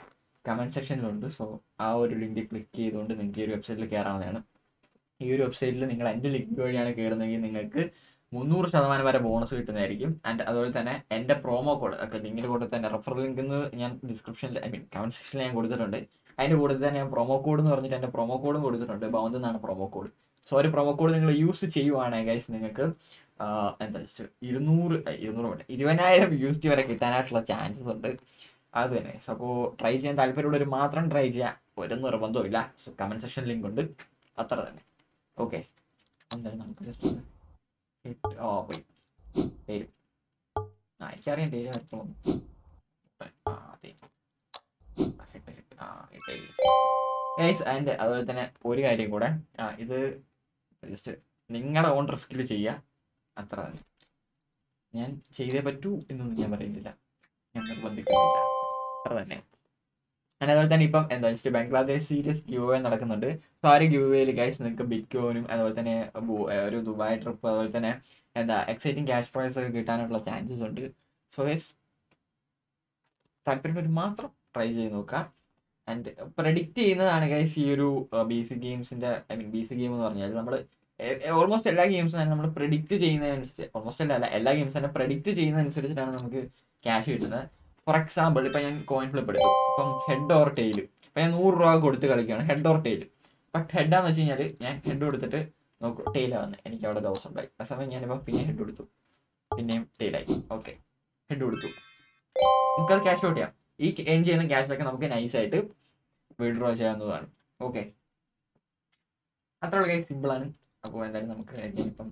കമൻറ്റ് സെക്ഷനിലുണ്ട് സോ ആ ഒരു ലിങ്ക് ക്ലിക്ക് ചെയ്തുകൊണ്ട് നിങ്ങൾക്ക് ഈ ഒരു വെബ്സൈറ്റിൽ കയറാവുന്നതാണ് ഈ ഒരു വെബ്സൈറ്റിൽ നിങ്ങൾ എൻ്റെ ലിങ്ക് വഴിയാണ് കയറുന്നതെങ്കിൽ നിങ്ങൾക്ക് മുന്നൂറ് ശതമാനം വരെ ബോണസ് കിട്ടുന്നതായിരിക്കും ആൻഡ് അതുപോലെ തന്നെ എൻ്റെ പ്രോമോ കോഡ് ഒക്കെ ലിങ്കിൻ്റെ കൂടെ തന്നെ റെഫർ ലിങ്ക് എന്ന് ഞാൻ ഡിസ്ക്രിപ്ഷനിൽ ഐ മീൻ കമൻറ്റ് സെക്ഷനിൽ ഞാൻ കൊടുത്തിട്ടുണ്ട് അതിൻ്റെ കൂടെ തന്നെ ഞാൻ പ്രൊമോ കോഡ് എന്ന് പറഞ്ഞിട്ട് എൻ്റെ പ്രൊമോ കോഡും കൊടുത്തിട്ടുണ്ട് ബൗണ്ട് എന്നാണ് പ്രൊമോ കോഡ് സോ ഒരു പ്രൊമോ കോഡ് നിങ്ങൾ യൂസ് ചെയ്യുവാണെങ്കിൽ ഗൈസ് നിങ്ങൾക്ക് ആഹ്, എന്താ ജസ്റ്റ് ഇരുന്നൂറ് ഏ, ഇരുന്നൂറ് വേണ്ട ഇരുപതിനായിരം യു എസ് ടി വരെ കിട്ടാനായിട്ടുള്ള ചാൻസസ് ഉണ്ട് അത് തന്നെ സോ അപ്പോൾ ട്രൈ ചെയ്യാൻ താല്പര്യമുള്ളവർ മാത്രം ട്രൈ ചെയ്യാം ഒരു നിർബന്ധവും ഇല്ല സോ കമൻറ്റ് സെക്ഷൻ ലിങ്ക് ഉണ്ട് അത്ര തന്നെ ഓക്കെ എന്തായാലും നമുക്ക് ജസ്റ്റ് ഓ പോയി ഡെയിലി ആ എനിക്കറിയാം ഡെയിലി വരത്തോളം ആ അതെ ഹിറ്റ് ഹിറ്റ് ആ ഹിറ്റ് ഗൈസ് അതിൻ്റെ അതുപോലെ തന്നെ ഒരു കാര്യം കൂടെ ആ ഇത് ജസ്റ്റ് നിങ്ങളുടെ ഓൺ റിസ്കിൽ ചെയ്യുക അത്ര തന്നെ ഞാൻ ചെയ്തേ പറ്റൂ എന്നൊന്നും ഞാൻ പറയുന്നില്ല ഞാൻ നിർബന്ധിക്കുന്നില്ല അത്ര തന്നെ And അതുപോലെ തന്നെ ഇപ്പം എന്താ വെച്ചാൽ ബംഗ്ലാദേശ് സീരീസ് ഗിവ് അവേ നടക്കുന്നുണ്ട് സോ ആ ഒരു ഗിവ് അവേയിൽ ഗൈസ് നിങ്ങൾക്ക് ബിറ്റ്കോയിനും അതുപോലെ തന്നെ ബു- ഏർ ഒരു ദുബായ് ട്രിപ്പ് അതുപോലെ തന്നെ എന്താ എക്സൈറ്റിംഗ് ക്യാഷ് പ്രൈസ് ഒക്കെ കിട്ടാനുള്ള ചാൻസസ് ഉണ്ട് സോ ഗൈസ് താല്പര്യമുള്ളവർ മാത്രം ട്രൈ ചെയ്ത് നോക്കുക ആൻഡ് പ്രഡിക്റ്റ് ചെയ്യുന്നതാണ് ഗൈസ് ഈ ഒരു ബി സി ഗെയിംസിന്റെ I mean B C game എന്ന് പറഞ്ഞാൽ നമ്മൾ ഓൾമോസ്റ്റ് എല്ലാ ഗെയിംസും തന്നെ നമ്മൾ പ്രഡിക്റ്റ് ചെയ്യുന്നതനുസരിച്ച് ഓൾമോസ്റ്റ് അല്ല അല്ല എല്ലാ ഗെയിംസും തന്നെ പ്രഡിക്റ്റ് ചെയ്യുന്നതനുസരിച്ചിട്ടാണ് നമുക്ക് ക്യാഷ് കിട്ടുന്നത് ഫോർ എക്സാമ്പിൾ ഇപ്പം ഞാൻ കോയിൻ ഫ്ലിപ്പ് എടുത്തു ഇപ്പം ഹെഡ് ഓർ ടെയിൽ ഇപ്പം ഞാൻ നൂറ് രൂപ കൊടുത്ത് കളിക്കുകയാണ് ഹെഡ് ഓർ ടെയിൽ ബട്ട് ഹെഡാന്ന് വെച്ച് കഴിഞ്ഞാൽ ഞാൻ ഹെഡ് കൊടുത്തിട്ട് നോക്കൂ ടെയിലാണ് വന്നത് എനിക്ക് അവിടെ ലോസ് ഉണ്ടായി ആ സമയം ഞാനിപ്പോൾ പിന്നെ ഹെഡ് കൊടുത്തു പിന്നെയും ടെയിലായി ഓക്കെ ഹെഡ് കൊടുത്തു നമുക്കത് ക്യാഷ് ഔട്ട് ചെയ്യാം ഈ എൻ ചെയ്യുന്ന ക്യാഷിലൊക്കെ നമുക്ക് നൈസായിട്ട് വിഡ്രോ ചെയ്യാവുന്നതാണ് ഓക്കെ അത്രയുള്ള കാര്യം സിമ്പിളാണ് അപ്പോൾ എന്തായാലും നമുക്ക് ഇപ്പം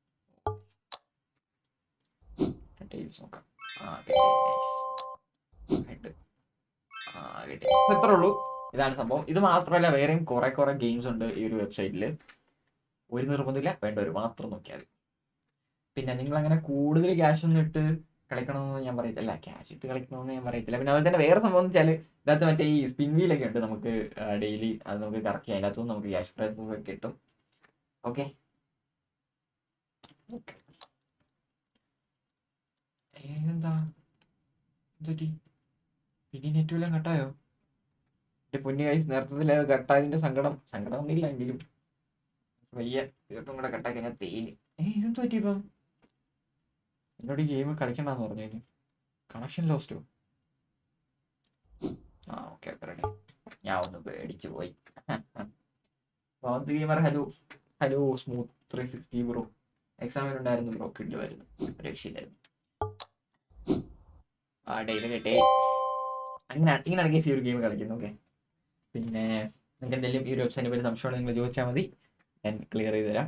ഡീറ്റെയിൽസ് നോക്കാം ആ കിട്ടി നൈസ് ഹെഡ് ആ കിട്ടി So, ഇത്രേ ഉള്ളൂ ഇതാണ് സംഭവം ഇത് മാത്രമല്ല വേറെയും കുറെ കുറെ ഗെയിംസ് ഉണ്ട് ഈ ഒരു വെബ്സൈറ്റിൽ ഒരു നിർബന്ധമില്ല വേണ്ടവർ മാത്രം നോക്കിയാൽ മതി പിന്നെ നിങ്ങൾ അങ്ങനെ കൂടുതൽ ക്യാഷ് ഒന്നും ഇട്ട് കളിക്കണമെന്ന് ഞാൻ പറയത്തില്ല ക്യാഷ് ഇട്ട് കളിക്കണമെന്ന് ഞാൻ പറയത്തില്ല പിന്നെ അതുപോലെ തന്നെ വേറെ സംഭവം എന്ന് വെച്ചാൽ ഇതിനകത്ത് മറ്റേ ഈ സ്പിൻ വീലൊക്കെ ഉണ്ട് നമുക്ക് ഡെയിലി അത് നമുക്ക് കറക്റ്റ് ചെയ്യാം അതിനകത്തും നമുക്ക് ക്യാഷ് പ്രൈസ് ഒക്കെ കിട്ടും ഓക്കെ ഓക്കെ എന്താ എന്തുപറ്റി പിന്നെ നെറ്റ് വല്ലതും കട്ടായോ എന്റെ പൊന്നി കഴിച്ച് നേരത്തെ കട്ടായതിന്റെ സങ്കടം സങ്കടം ഒന്നുമില്ല എങ്കിലും വയ്യ ഇതൊട്ടും കൂടെ കട്ടാക്കി ഞാൻ തേഞ്ഞ് ഏ ഇതെന്ത് പറ്റി ഇപ്പം എന്നോട് ഈ ഗെയിം കളിക്കണ്ടെന്ന് പറഞ്ഞു കണക്ഷൻ ലോസ്റ്റോ ആ ഓക്കെ ഓക്കെ റെഡി ഞാൻ ഒന്ന് പേടിച്ചു പോയി gamer hello hello smooth three sixty bro എക്സാമിന് ഉണ്ടായിരുന്നു ബ്രോ കിട്ടുമായിരുന്നു രക്ഷയില്ലായിരുന്നു ആ ഡെയിലി കിട്ടേ അങ്ങനെ ഇങ്ങനെയാണ് കേസ് ഈ ഒരു ഗെയിം കളിക്കുന്നത് ഓക്കെ പിന്നെ നിങ്ങൾക്ക് എന്തെങ്കിലും ഈ ഒരു വെബ്സൈറ്റിനെ പറ്റി സംശയമുണ്ടെങ്കിൽ നിങ്ങൾ ചോദിച്ചാൽ മതി ഞാൻ ക്ലിയർ ചെയ്ത് തരാം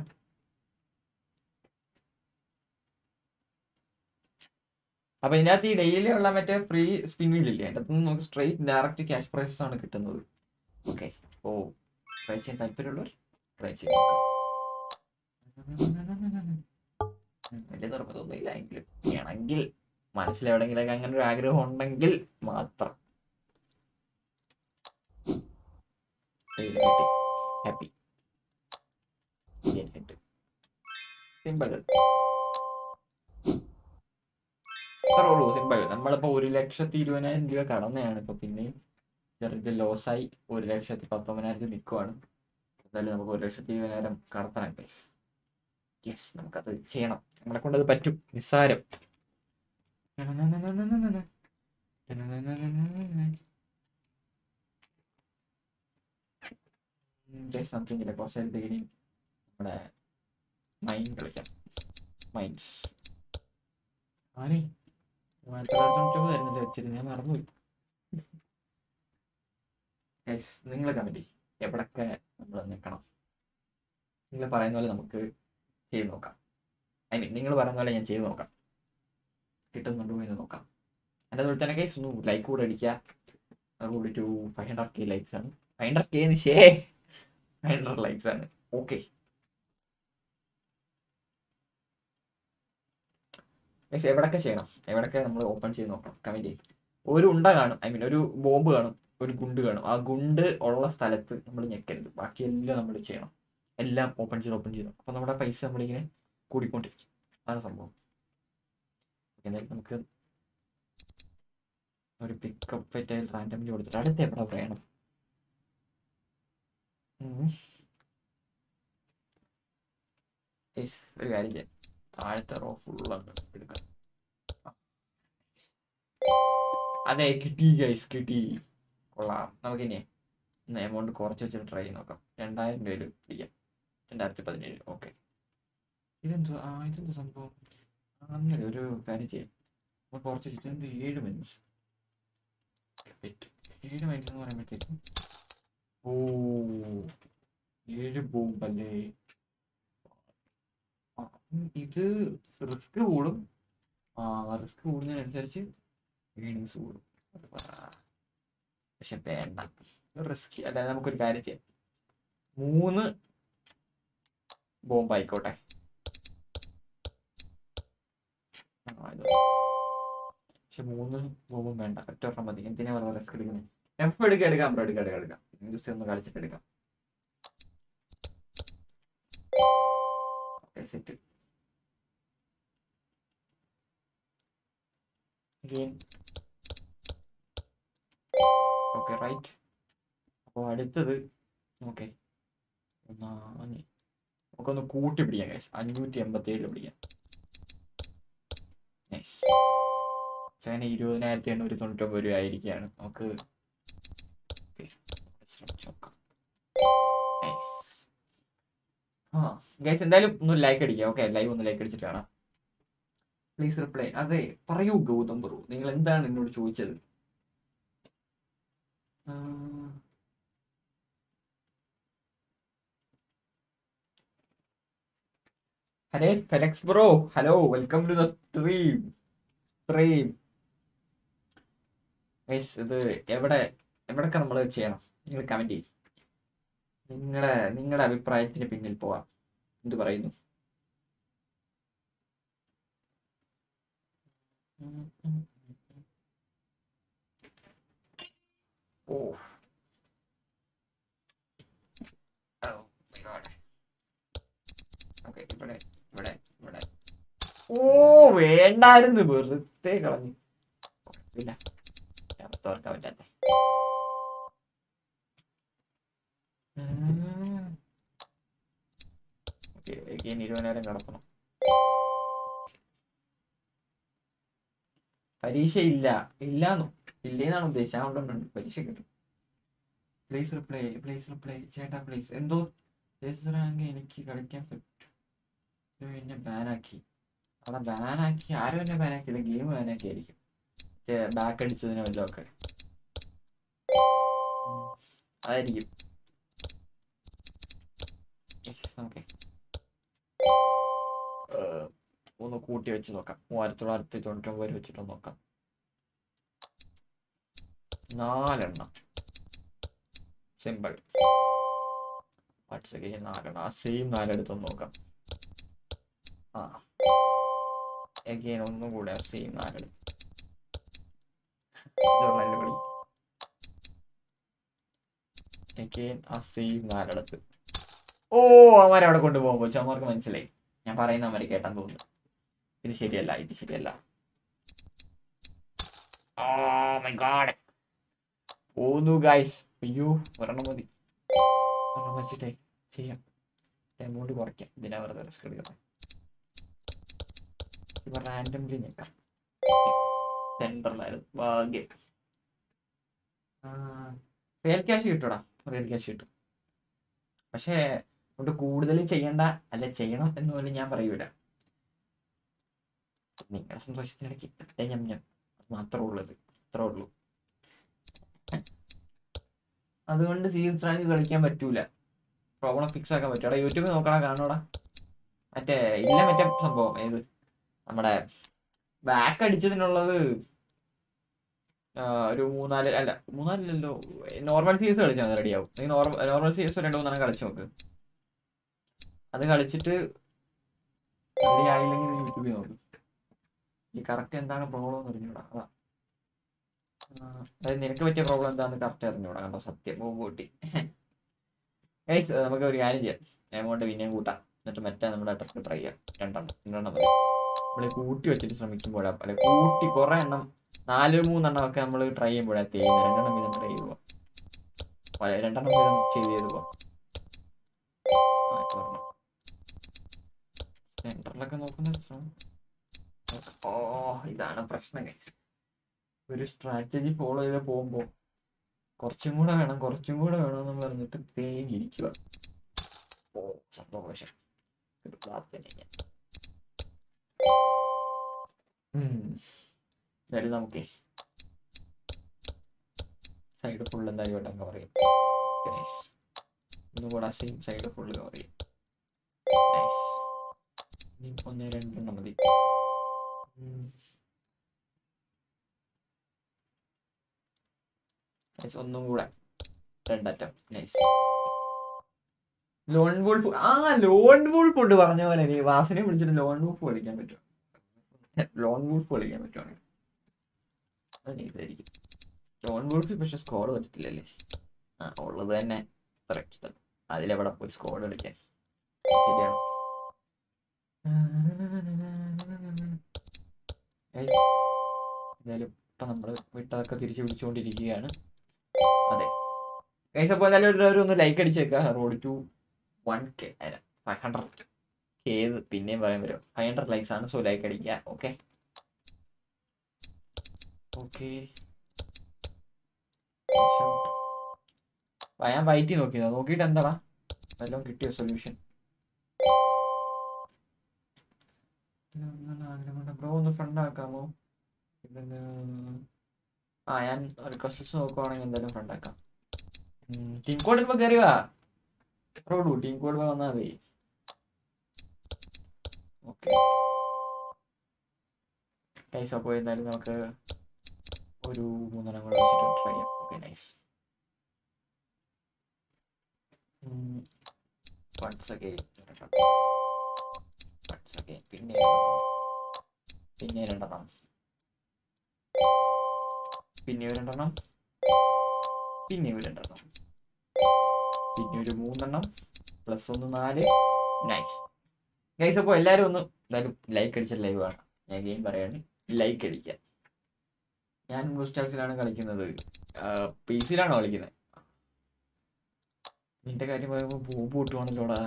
അപ്പൊ ഇതിനകത്ത് ഈ ഡെയിലി ഉള്ള മറ്റേ ഫ്രീ സ്പിൻ വീൽ ഇല്ലേ അതിനകത്ത് നിന്ന് നമുക്ക് സ്ട്രൈറ്റ് ഡയറക്റ്റ് ക്യാഷ് പ്രൈസസ് ആണ് കിട്ടുന്നത് ഓക്കെ ഓ ട്രൈ ചെയ്യാൻ താല്പര്യമുള്ളവർ ട്രൈ ചെയ്യാം വലിയ നിർബന്ധമൊന്നുമില്ല എങ്കിലും വേണമെങ്കിൽ മനസ്സിലെവിടെങ്കിലൊക്കെ അങ്ങനെ ഒരു ആഗ്രഹം ഉണ്ടെങ്കിൽ മാത്രം ഹാപ്പി സിമ്പിൾ അത്രേ ഉള്ളൂ സിമ്പിൾ നമ്മളിപ്പോ ഒരു ലക്ഷത്തി ഇരുപതിനായിരം രൂപ കടന്നതാണ് ഇപ്പൊ പിന്നെയും ചെറുത് ലോസായി ഒരു ലക്ഷത്തി പത്തൊമ്പതിനായിരത്തിൽ നിൽക്കുവാണ് എന്തായാലും നമുക്ക് ഒരു ലക്ഷത്തി ഇരുപതിനായിരം കടത്തണം ഗൈസ് യെസ് നമുക്കത് ചെയ്യണം നമ്മളെ കൊണ്ട് അത് പറ്റും നിസ്സാരം ഗൈസ് നമുക്ക് ഇങ്ങനെ കുറച്ച് നേരത്തേക്ക് ഇനി നമ്മുടെ മൈൻഡ് കളിക്കാം മൈൻഡ്സ് ആനേ മൂവായിരത്തി വെച്ചിട്ട് ഞാൻ മറന്നുപോയി ഗൈസ് നിങ്ങൾ കമൻറ്റ് എവിടൊക്കെ നമ്മൾ നിൽക്കണം നിങ്ങൾ പറയുന്ന പോലെ നമുക്ക് ചെയ്ത് നോക്കാം ഐ മീൻ നിങ്ങൾ പറയുന്ന പോലെ ഞാൻ ചെയ്ത് നോക്കാം കിട്ടുന്നുണ്ടോ എന്ന് നോക്കാം എൻ്റെ അതുപോലെ തന്നെ ഗൈസ് ഒന്ന് ലൈക്ക് കൂടെ അടിക്കുക കൂടി two five hundred K likes ആണ് ഫൈവ് ഹൺഡ്രഡ് കെ ശേ ഫൈവ് ഹൺഡ്രഡ് ലൈക്സ് ആണ് ഓക്കെ ഗൈസ് എവിടൊക്കെ ചെയ്യണം എവിടൊക്കെ നമ്മൾ ഓപ്പൺ ചെയ്ത് നോക്കണം കമൻറ്റ് ചെയ്യും ഒരു ഉണ്ട കാണും ഐ മീൻ ഒരു ബോംബ് കാണും ഒരു ഗുണ്ട് കാണും ആ ഗുണ്ട് ഉള്ള സ്ഥലത്ത് നമ്മൾ ഞെക്കരുത് ബാക്കി എല്ലാം നമ്മൾ ചെയ്യണം എല്ലാം ഓപ്പൺ ചെയ്ത് ഓപ്പൺ ചെയ്തു അപ്പോൾ നമ്മുടെ പൈസ നമ്മളിങ്ങനെ കൂടിക്കൊണ്ടിരിക്കും അതാണ് സംഭവം എന്തായാലും നമുക്ക് ഒരു പിക്കപ്പ് ടൈൽ റാൻഡംലി കൊടുത്തിട്ട് അടുത്ത് എവിടെ വേണം ഉം. Guys, ഒരു കാര്യം ചെയ്യാം താഴത്തെ റോ ഫുൾ എടുക്കാം അതെ കിട്ടി ഗൈസ് കിട്ടി കൊള്ളാം നമുക്കിനി ഇന്ന് എമൗണ്ട് കുറച്ച് വെച്ചിട്ട് ട്രൈ ചെയ്ത് നോക്കാം രണ്ടായിരം രൂപയിൽ പിടിക്കാം രണ്ടായിരത്തി പതിനേഴ് ഓക്കെ ഇതെന്തോ ആ ഇതെന്തോ സംഭവം അങ്ങനെ ഒരു കാര്യം ചെയ്യാം അപ്പോൾ കുറച്ച് വെച്ചിട്ട് എന്ത് ഏഴ് മൈനസ് ഏഴ് മൈനസ് എന്ന് പറയുമ്പോഴത്തേക്കും ഓ ഏഴ് ബോംബല്ലേ ആ, ഉം, ഇത് റിസ്ക് കൂടും ആ റിസ്ക് കൂടുന്നതിനനുസരിച്ച് ഏണിങ്സ് കൂടും അത് പറ. പക്ഷെ വേണ്ട റിസ്ക് അല്ല നമുക്കൊരു കാര്യം ചെയ്യാം മൂന്ന് ബോംബ് ആയിക്കോട്ടെ ആ, ഇത് പക്ഷെ മൂന്ന് ബോംബും വേണ്ട ഒറ്റ ഒരെണ്ണം മതി എന്തിനാ വെറുതെ റിസ്ക് എടുക്കുന്നത് എഫ് എടുക്കുക എടുക്കാം ബ്രോ എടുക്കാം എടുക്കാം എടുക്കാം ജസ്റ്റ് ഒന്ന് കളിച്ചിട്ട് എടുക്കാം ഓക്കെ സെറ്റ് ഓക്കെ റൈറ്റ് അപ്പോൾ അടുത്തത് ഓക്കെ നാല് നമുക്കൊന്ന് കൂട്ടി പിടിക്കാം ഗൈസ് അഞ്ഞൂറ്റി എൺപത്തി ഏഴ് പിടിക്കാം നൈസ് അങ്ങനെ ഇരുപതിനായിരത്തി എണ്ണൂറ്റി തൊണ്ണൂറ്റൊമ്പത് രൂപ ആയിരിക്കുകയാണ് നമുക്ക് okay, ശ്രമിച്ച് നോക്കാം നൈസ് ആ ഗൈസ് എന്തായാലും ഒന്ന് ലൈക്ക് അടിക്കാം ഓക്കെ ലൈവ് ഒന്ന് ലൈക്ക് അടിച്ചിട്ട് കാണാം പ്ലീസ് റിപ്ലൈ അതെ പറയൂ ഗൗതം ബ്രോ നിങ്ങൾ എന്താണ് എന്നോട് ചോദിച്ചത് ആ, അതെ Felix bro hello welcome to the stream stream guys ഇത് എവിടെ എവിടൊക്കെ നമ്മൾ ചെയ്യണം നിങ്ങൾ കമന്റ് ചെയ്യും നിങ്ങളുടെ നിങ്ങളുടെ അഭിപ്രായത്തിന് പിന്നിൽ പോവാം എന്ത് പറയുന്നു ഓ ഓക്കെ ഇവിടെ ഇവിടെ ഇവിടെ ഓ വേണ്ടായിരുന്നു വെറുതെ കളഞ്ഞു ഇല്ല തോർക്കാൻ പറ്റാത്ത ഓക്കെ ഇനി ഇരുപതിനായിരം കടക്കണം പരീക്ഷ ഇല്ല ഇല്ലാന്നു ഇല്ലേന്നാണ് ഉദ്ദേശിച്ചത് അതുകൊണ്ടുണ്ട് പരീക്ഷ കിട്ടും പ്ലീസ് റിപ്ലൈ പ്ലീസ് റിപ്ലൈ ചേട്ടാ പ്ലീസ് എന്തോ റാങ്ക് എനിക്ക് കളിക്കാൻ പറ്റും അയ്യോ, എന്നെ ബാനാക്കി അവിടെ ബാനാക്കി ആരും എന്നെ ബാനാക്കിയില്ല ഗെയിം ബാനാക്കി ആയിരിക്കും ബാക്ക് അടിച്ചതിനോ വല്ലതും ഒക്കെ ഉം, അതായിരിക്കും ഓക്കെ ഒന്ന് കൂട്ടി വെച്ച് നോക്കാം മൂവായിരത്തി തൊള്ളായിരത്തി തൊണ്ണൂറ്റൊമ്പത് വരെ വെച്ചിട്ട് നോക്കാം നാലെണ്ണം സിമ്പിൾ വാട്സപ്പിൽ നാലെണ്ണം ആ സെയിം നാലെടുത്തൊന്ന് നോക്കാം ആ എഗെയിൻ ഒന്നും കൂടെ ആ സെയിം നാലെടുത്ത് ഇതുള്ള എൻ്റെ കളി എഗെയിൻ ആ സെയിം നാലെടുത്ത് ഓ അവരവിടെ കൊണ്ടുപോകുമ്പോൾ ചമ്മർക്ക് മനസ്സിലായി ഞാൻ പറയുന്ന അവര് കേട്ടാൻ തോന്നുന്നു ഇത് ശരിയല്ല ഇത് ശരിയല്ല ഓ മൈ ഗാഡ് പോന്നു ഗൈസ് അയ്യോ ഒരെണ്ണം മതി ഒരെണ്ണം വെച്ചിട്ടേ ചെയ്യാം എമൗണ്ട് കുറയ്ക്കാം ഇതിനാ വെറുതെ റിസ്ക് എടുക്കുന്നത് ഇപ്പൊ റാൻഡംലി ഞെക്കാം സെന്ററിലായിരുന്നു ഭാഗ്യം റിയൽ ക്യാഷ് കിട്ടൂടാ റിയൽ ക്യാഷ് കിട്ടും പക്ഷേ കൊണ്ട് കൂടുതൽ ചെയ്യണ്ട അല്ല ചെയ്യണം എന്ന് പോലും ഞാൻ പറയൂല നിങ്ങളുടെ സന്തോഷത്തിനിടയ്ക്ക് ഇട്ടേ ഞം ഞം അത് മാത്രമേ ഉള്ളത് അത്രേ ഉള്ളൂ അതുകൊണ്ട് സീസൺ റാങ്ക് കളിക്കാൻ പറ്റൂല പ്രോബ്ലം ഫിക്സ് ആക്കാൻ പറ്റും അവിടെ യൂട്യൂബിൽ നോക്കണം കാണൂടാ മറ്റേ ഇല്ല മറ്റേ സംഭവം ഏത് നമ്മുടെ ബാക്ക് അടിച്ചതിനുള്ളത് ആ, ഒരു മൂന്നാല് അല്ല മൂന്നാലില്ലല്ലോ നോർമൽ സീസ് കളിച്ചാൽ റെഡി ആവും നീ നോർമൽ നോർമൽ സീസ് രണ്ട് മൂന്നെണ്ണം കളിച്ച് നോക്ക് അത് കളിച്ചിട്ട് റെഡി ആയില്ലെങ്കിൽ നീ യൂട്യൂബിൽ നോക്ക് ഈ കറക്റ്റ് എന്താണ് പ്രോബ്ലം എന്ന് അറിഞ്ഞൂടാ അതാ ആ, അതായത് നിനക്ക് പറ്റിയ പ്രോബ്ലം എന്താണെന്ന് കറക്റ്റ് അറിഞ്ഞൂടാ കണ്ടോ സത്യം പോകും കൂട്ടി ഗൈസ് നമുക്ക് ഒരു കാര്യം ചെയ്യാം എമൗണ്ട് പിന്നെയും കൂട്ടാം എന്നിട്ട് മറ്റേ നമ്മുടെ ട്രിക്ക് ട്രൈ ചെയ്യാം രണ്ടെണ്ണം രണ്ടെണ്ണം മതി നമ്മൾ കൂട്ടി വെച്ചിട്ട് ശ്രമിക്കുമ്പോഴാ അല്ലെ കൂട്ടി കുറെ എണ്ണം നാല് മൂന്നെണ്ണം ഒക്കെ നമ്മൾ ട്രൈ ചെയ്യുമ്പോഴാണ് തേയുന്നത് രണ്ടെണ്ണം വീതം ട്രൈ ചെയ്ത് പോവാം അല്ല, രണ്ടെണ്ണം വീതം ചെയ്ത് ചെയ്ത് പോവാം ആ, ഇപ്പൊ ഒരെണ്ണം. സെന്ററിലൊക്കെ നോക്കുന്ന ശ്രമം ഓ ഇതാണ് പ്രശ്നം guys. ഒരു സ്ട്രാറ്റജി ഫോളോ ചെയ്ത് പോകുമ്പോൾ കുറച്ചും കൂടെ വേണം കുറച്ചും കൂടെ വേണം എന്ന് പറഞ്ഞിട്ട് തേങ്ങിയിരിക്കുക ഓ സന്തോഷം ഒരു പ്രാർത്ഥന ഞാൻ ഉം. എന്തായാലും നമുക്ക് സൈഡ് ഫുൾ എന്തായാലും ഇവിടെ കവർ ചെയ്യും Nice. ഒന്നും കൂടെ സെയിം സൈഡ് ഫുള്ള് കവർ ചെയ്യും Nice. ഇനി ഒന്ന് രണ്ടെണ്ണം മതി ഉം. Nice. ഒന്നും കൂടെ രണ്ടറ്റം നൈസ് ലോൺ വൂൾഫ് ആ ലോൺ വൂൾഫ് ഉണ്ട് പറഞ്ഞ പോലെ നീ വാസനെ വിളിച്ചിട്ട് ലോൺ വൂൾഫ് കളിക്കാൻ പറ്റുമോ ലോൺ വൂൾഫ് കളിക്കാൻ പറ്റുവാണെങ്കിൽ അത് ചെയ്തായിരിക്കും ലോൺ വൂൾഫ് പക്ഷെ സ്കോഡ് പറ്റത്തില്ലല്ലേ ആ ഉള്ളത് തന്നെ കറക്റ്റ് അതിലെവിടെ പോയി സ്കോഡ് കളിക്കാൻ ശരിയാണ് Guys, എന്തായാലും ഇപ്പൊ നമ്മള് വിട്ടതൊക്കെ തിരിച്ചു പിടിച്ചുകൊണ്ടിരിക്കുകയാണ് അതെ ഗൈസ് അപ്പോൾ എന്തായാലും എല്ലാവരും ഒന്ന് ലൈക്ക് അടിച്ചേക്കുക റോഡ് ടു വൺ കെ അല്ല ഫൈവ് ഹൺഡ്രഡ് കെ പിന്നെയും പറയാൻ പറ്റും ഫൈവ് ഹൺഡ്രഡ് ലൈക്സ് ആണ് സോ ലൈക്ക് അടിക്കുക ഓക്കെ ഓക്കെ ഞാൻ വൈറ്റി നോക്കിയതാ നോക്കിയിട്ട് എന്താടാ വല്ലതും കിട്ടിയോ സൊല്യൂഷൻ ബ്രോ ഒന്ന് ഫ്രണ്ട് ആക്കാമോ ഇതിന് ആ ഞാൻ റിക്വസ്റ്റ് ലിസ്റ്റ് നോക്കുവാണെങ്കിൽ എന്തായാലും ഫ്രണ്ട് ആക്കാം ടീം കോഡ് ഇപ്പൊ കയറി വാ എത്ര ഉള്ളൂ ടീം കോഡ് വന്നാൽ മതി ഓക്കെ നൈസ് അപ്പോൾ എന്തായാലും നമുക്ക് ഒരു മൂന്നെണ്ണം കൂടെ വെച്ചിട്ട് ട്രൈ ചെയ്യാം okay nice once again once again പിന്നെ രണ്ടെണ്ണം. പിന്നെ രണ്ടെണ്ണം പിന്നെ ഒരു രണ്ടെണ്ണം പിന്നെ ഒരു രണ്ടെണ്ണം പിന്നെ ഒരു മൂന്നെണ്ണം പ്ലസ് ഒന്ന് നാല് നൈസ് ഗൈസ് അപ്പോൾ എല്ലാവരും ഒന്ന് എന്തായാലും ലൈക്ക് അടിച്ച ലൈവ് ആണ് ഞാൻ ഗെയിം പറയാണ് ലൈക്ക് അടിക്കുക ഞാൻ ബുസ്റ്റാക്സിലാണ് കളിക്കുന്നത് പി സിയിലാണോ കളിക്കുന്നത് നിന്റെ കാര്യം പറയുമ്പോൾ ബോംബ് പൊട്ടുവാണല്ലോടാ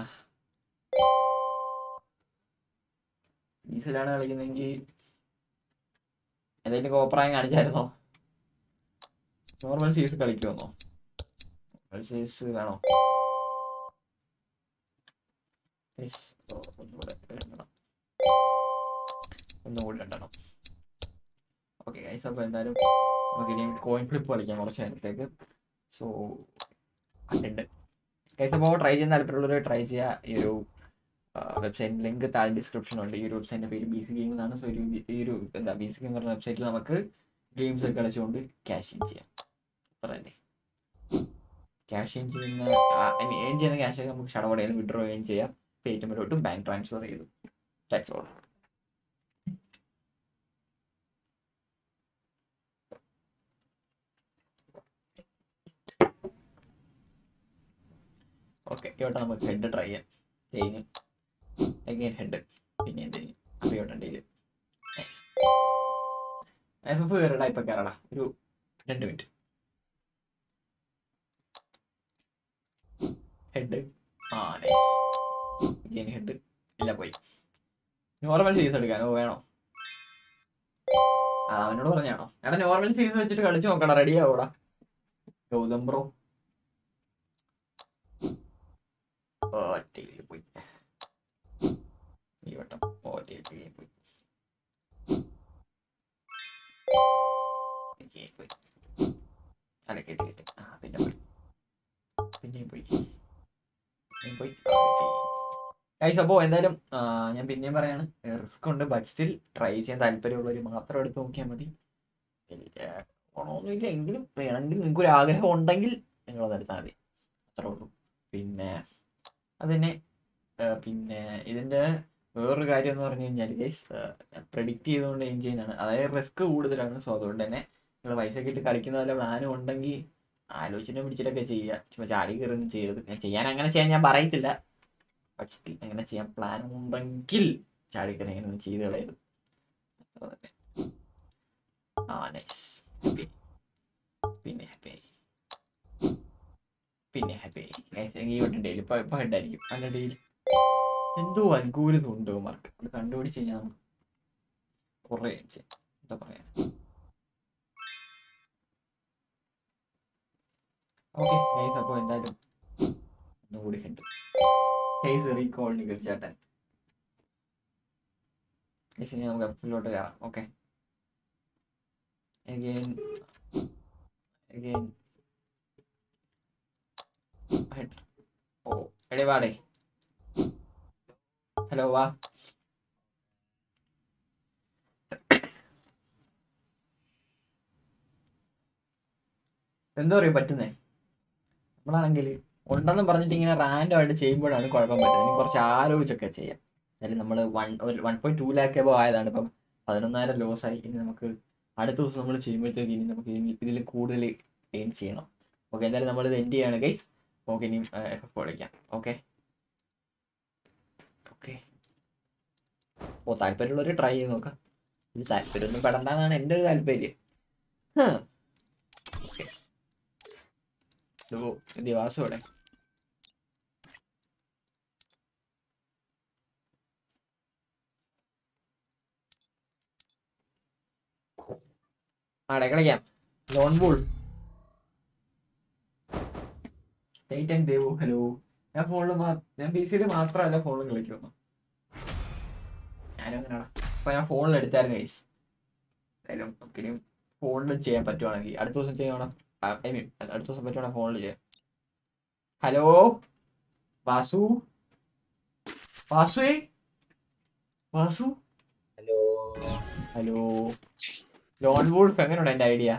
പി സിയിലാണ് കളിക്കുന്നതെങ്കിൽ എന്തെങ്കിലും കോപ്രായം കാണിച്ചായിരുന്നോ നോർമൽ സീസ് കളിക്കുമെന്നോ നോർമൽ സീസ് വേണോ Yes. ഓ, ഒന്നുകൂടെ രണ്ടെണ്ണം ഒന്നുകൂടി രണ്ടെണ്ണം ഓക്കെ ഗൈസ് അപ്പോൾ എന്തായാലും നമുക്ക് ഇനി കോയിൻ ഫ്ലിപ്പ് കളിക്കാം കുറച്ച് നേരത്തേക്ക് സോ ഉണ്ട് ഗൈസ് അപ്പോൾ ട്രൈ ചെയ്യാൻ താല്പര്യമുള്ളവർ ട്രൈ ചെയ്യുക ഈ ഒരു വെബ്സൈറ്റ് ലിങ്ക് താഴെ ഡിസ്ക്രിപ്ഷനുണ്ട് ഈ ഒരു വെബ്സൈറ്റിൻ്റെ പേര് ബി സി ഗെയിം എന്നാണ് സോ ഒരു ഈ ഒരു എന്താ ബി സി ഗെയിം എന്ന് പറഞ്ഞ വെബ്സൈറ്റിൽ നമുക്ക് ഗെയിംസ് ഒക്കെ കളിച്ചുകൊണ്ട് ക്യാഷ് ഇൻ ചെയ്യാം അത്ര തന്നെ ക്യാഷ് ഇൻ ചെയ്യുന്ന ഏൺ ചെയ്യുന്ന ക്യാഷ് ഒക്കെ നമുക്ക് ഷടവടയിൽ നിന്ന് വിഡ്രോ ഏൺ ചെയ്യാം പേടിഎമ്മിലോട്ട് ബാങ്ക് ട്രാൻസ്ഫർ ചെയ്തു ദാറ്റ്സ് ഓൾ ഓക്കെ ഇവിടെ നമുക്ക് ഹെഡ് ട്രൈ ചെയ്യാം ചെയ്യുന്നു അഗൈൻ ഹെഡ് പിന്നെ എന്തെങ്കിലും അപ്പോൾ ഇവിടെ ഡെയിലി എഫ് എഫ് കയറടാ ഇപ്പം കയറടാ ഒരു രണ്ട് മിനിറ്റ് ഹെഡ് ആ നൈസ് അഗൈൻ ഹെഡ് ഇല്ല പോയി നോർമൽ സീസ് എടുക്കാനോ വേണോ ആ അവനോട് പറഞ്ഞാണോ എടാ നോർമൽ സീസ് വെച്ചിട്ട് കളിച്ചു നോക്കടാ റെഡി ആവൂടാ ഗൗതം ബ്രോ ഒറ്റയിൽ പോയി ഈ വട്ടം ഒറ്റയിൽ പോയി ഓക്കേ, പോയി അല്ല കേട്ട് കേട്ട് ആ പിന്നെ പോയി പിന്നെയും പോയി പിന്നെയും പോയി ഗൈസ് അപ്പോൾ എന്തായാലും ആ, ഞാൻ പിന്നെയും പറയാണ് റിസ്ക് ഉണ്ട് ബട്ട് സ്റ്റിൽ ട്രൈ ചെയ്യാൻ താല്പര്യമുള്ളവർ മാത്രം എടുത്ത് നോക്കിയാൽ മതി വലിയ ഗുണമൊന്നുമില്ല എങ്കിലും വേണമെങ്കിൽ നിങ്ങൾക്ക് ഒരു ആഗ്രഹം ഉണ്ടെങ്കിൽ നിങ്ങളത് എടുത്താൽ മതി അത്രേ ഉള്ളൂ പിന്നെ അതിനെ പിന്നെ ഇതിൻ്റെ വേറൊരു കാര്യം എന്ന് പറഞ്ഞു കഴിഞ്ഞാൽ ഗൈസ് പ്രെഡിക്റ്റ് ചെയ്തുകൊണ്ട് എയിം ചെയ്യുന്നതാണ് അതായത് റിസ്ക് കൂടുതലാണ് സോ അതുകൊണ്ട് തന്നെ നിങ്ങൾ പൈസ ഒക്കെ ഇട്ട് കളിക്കുന്ന വല്ല പ്ലാനും ഉണ്ടെങ്കിൽ ആലോചന പിടിച്ചിട്ടൊക്കെ ചെയ്യുക ചുമ്മാ ചാടി കയറൊന്നും ചെയ്യരുത് ഞാൻ ചെയ്യാൻ അങ്ങനെ ചെയ്യാൻ ഞാൻ പറയത്തില്ല പക്ഷേ അങ്ങനെ ചെയ്യാൻ പ്ലാൻ ഉണ്ടെങ്കിൽ ചാടി കയറി അങ്ങനെ ഒന്നും ചെയ്ത് കളയരുത് അത്ര തന്നെ ആ നൈസ് പിന്നെ ഹാപ്പി പിന്നെ ഹാപ്പി ഈ വട്ടം ഡെയിൽ ഇപ്പൊ ഇപ്പൊ ഹെഡായിരിക്കും അല്ല ഡെയിൽ എന്തോ അനുകൂലത ഉണ്ടോ മാർക്ക് അത് കണ്ടുപിടിച്ച് കഴിഞ്ഞാൽ കുറേ എന്താ പറയാ ഓക്കെ ഗൈസ് അപ്പോൾ എന്തായാലും ഒന്നുകൂടി ഹെഡ് ഗൈസ് റീകോൾ നികർച്ചേട്ടൻ ഗൈസ് ഇനി നമുക്ക് എപ്പിലോട്ട് കയറാം ഓക്കെ again again head ഓ എടേ വാടേ ഹലോ വാ എന്തോ പറയും പറ്റുന്നേ നമ്മളാണെങ്കിൽ ഉണ്ടെന്ന് പറഞ്ഞിട്ട് ഇങ്ങനെ റാൻഡം ആയിട്ട് ചെയ്യുമ്പോഴാണ് കുഴപ്പം പറ്റുന്നത് ഇനി കുറച്ച് ആലോചിച്ചൊക്കെ ചെയ്യാം അതായത് നമ്മൾ വൺ ഒരു one point two lakh above ആയതാണ് ഇപ്പം പതിനൊന്നായിരം ലോസ് ആയി ഇനി നമുക്ക് അടുത്ത ദിവസം നമ്മൾ ചെയ്യുമ്പോഴത്തേക്ക് ഇനി നമുക്ക് ഇനി ഇതിൽ കൂടുതൽ എയിം ചെയ്യണം ഓക്കെ എന്തായാലും നമ്മൾ ഇത് എൻഡ് ചെയ്യാണ് ഗൈസ് ഓക്കെ ഇനി എഫ് എഫ് വിളിക്കാം ഓക്കെ ഓക്കെ ഓ താല്പര്യമുള്ളവർ ട്രൈ ചെയ്ത് നോക്കാം ഇത് താല്പര്യമൊന്നും പെടണ്ടെന്നാണ് എൻ്റെ ഒരു താല്പര്യം ഹ്. Okay. ഓ ദിവാസം ഇവിടെ ആടെ കളിക്കാം ലോൺ ബോൾ ടൈറ്റ് ആൻഡ് ദേവു ഹലോ ഞാൻ ഫോണിൽ ഞാൻ പി സിയിൽ മാത്രമല്ല ഫോണിൽ കളിക്കുന്നു ഞാനും അങ്ങനെയാണ് അപ്പൊ ഞാൻ ഫോണിൽ എടുത്തായിരുന്നു ഗൈസ് എന്തായാലും നമുക്കിനി ഫോണിൽ ചെയ്യാൻ പറ്റുവാണെങ്കിൽ അടുത്ത ദിവസം ചെയ്യണം ഐ മീൻ അടുത്ത ദിവസം പറ്റുവാണെങ്കിൽ ഫോണിൽ ചെയ്യാം ഹലോ വാസു വാസുവേ Vasu hello hello lone wolf എങ്ങനെയുണ്ട് എൻ്റെ ഐഡിയ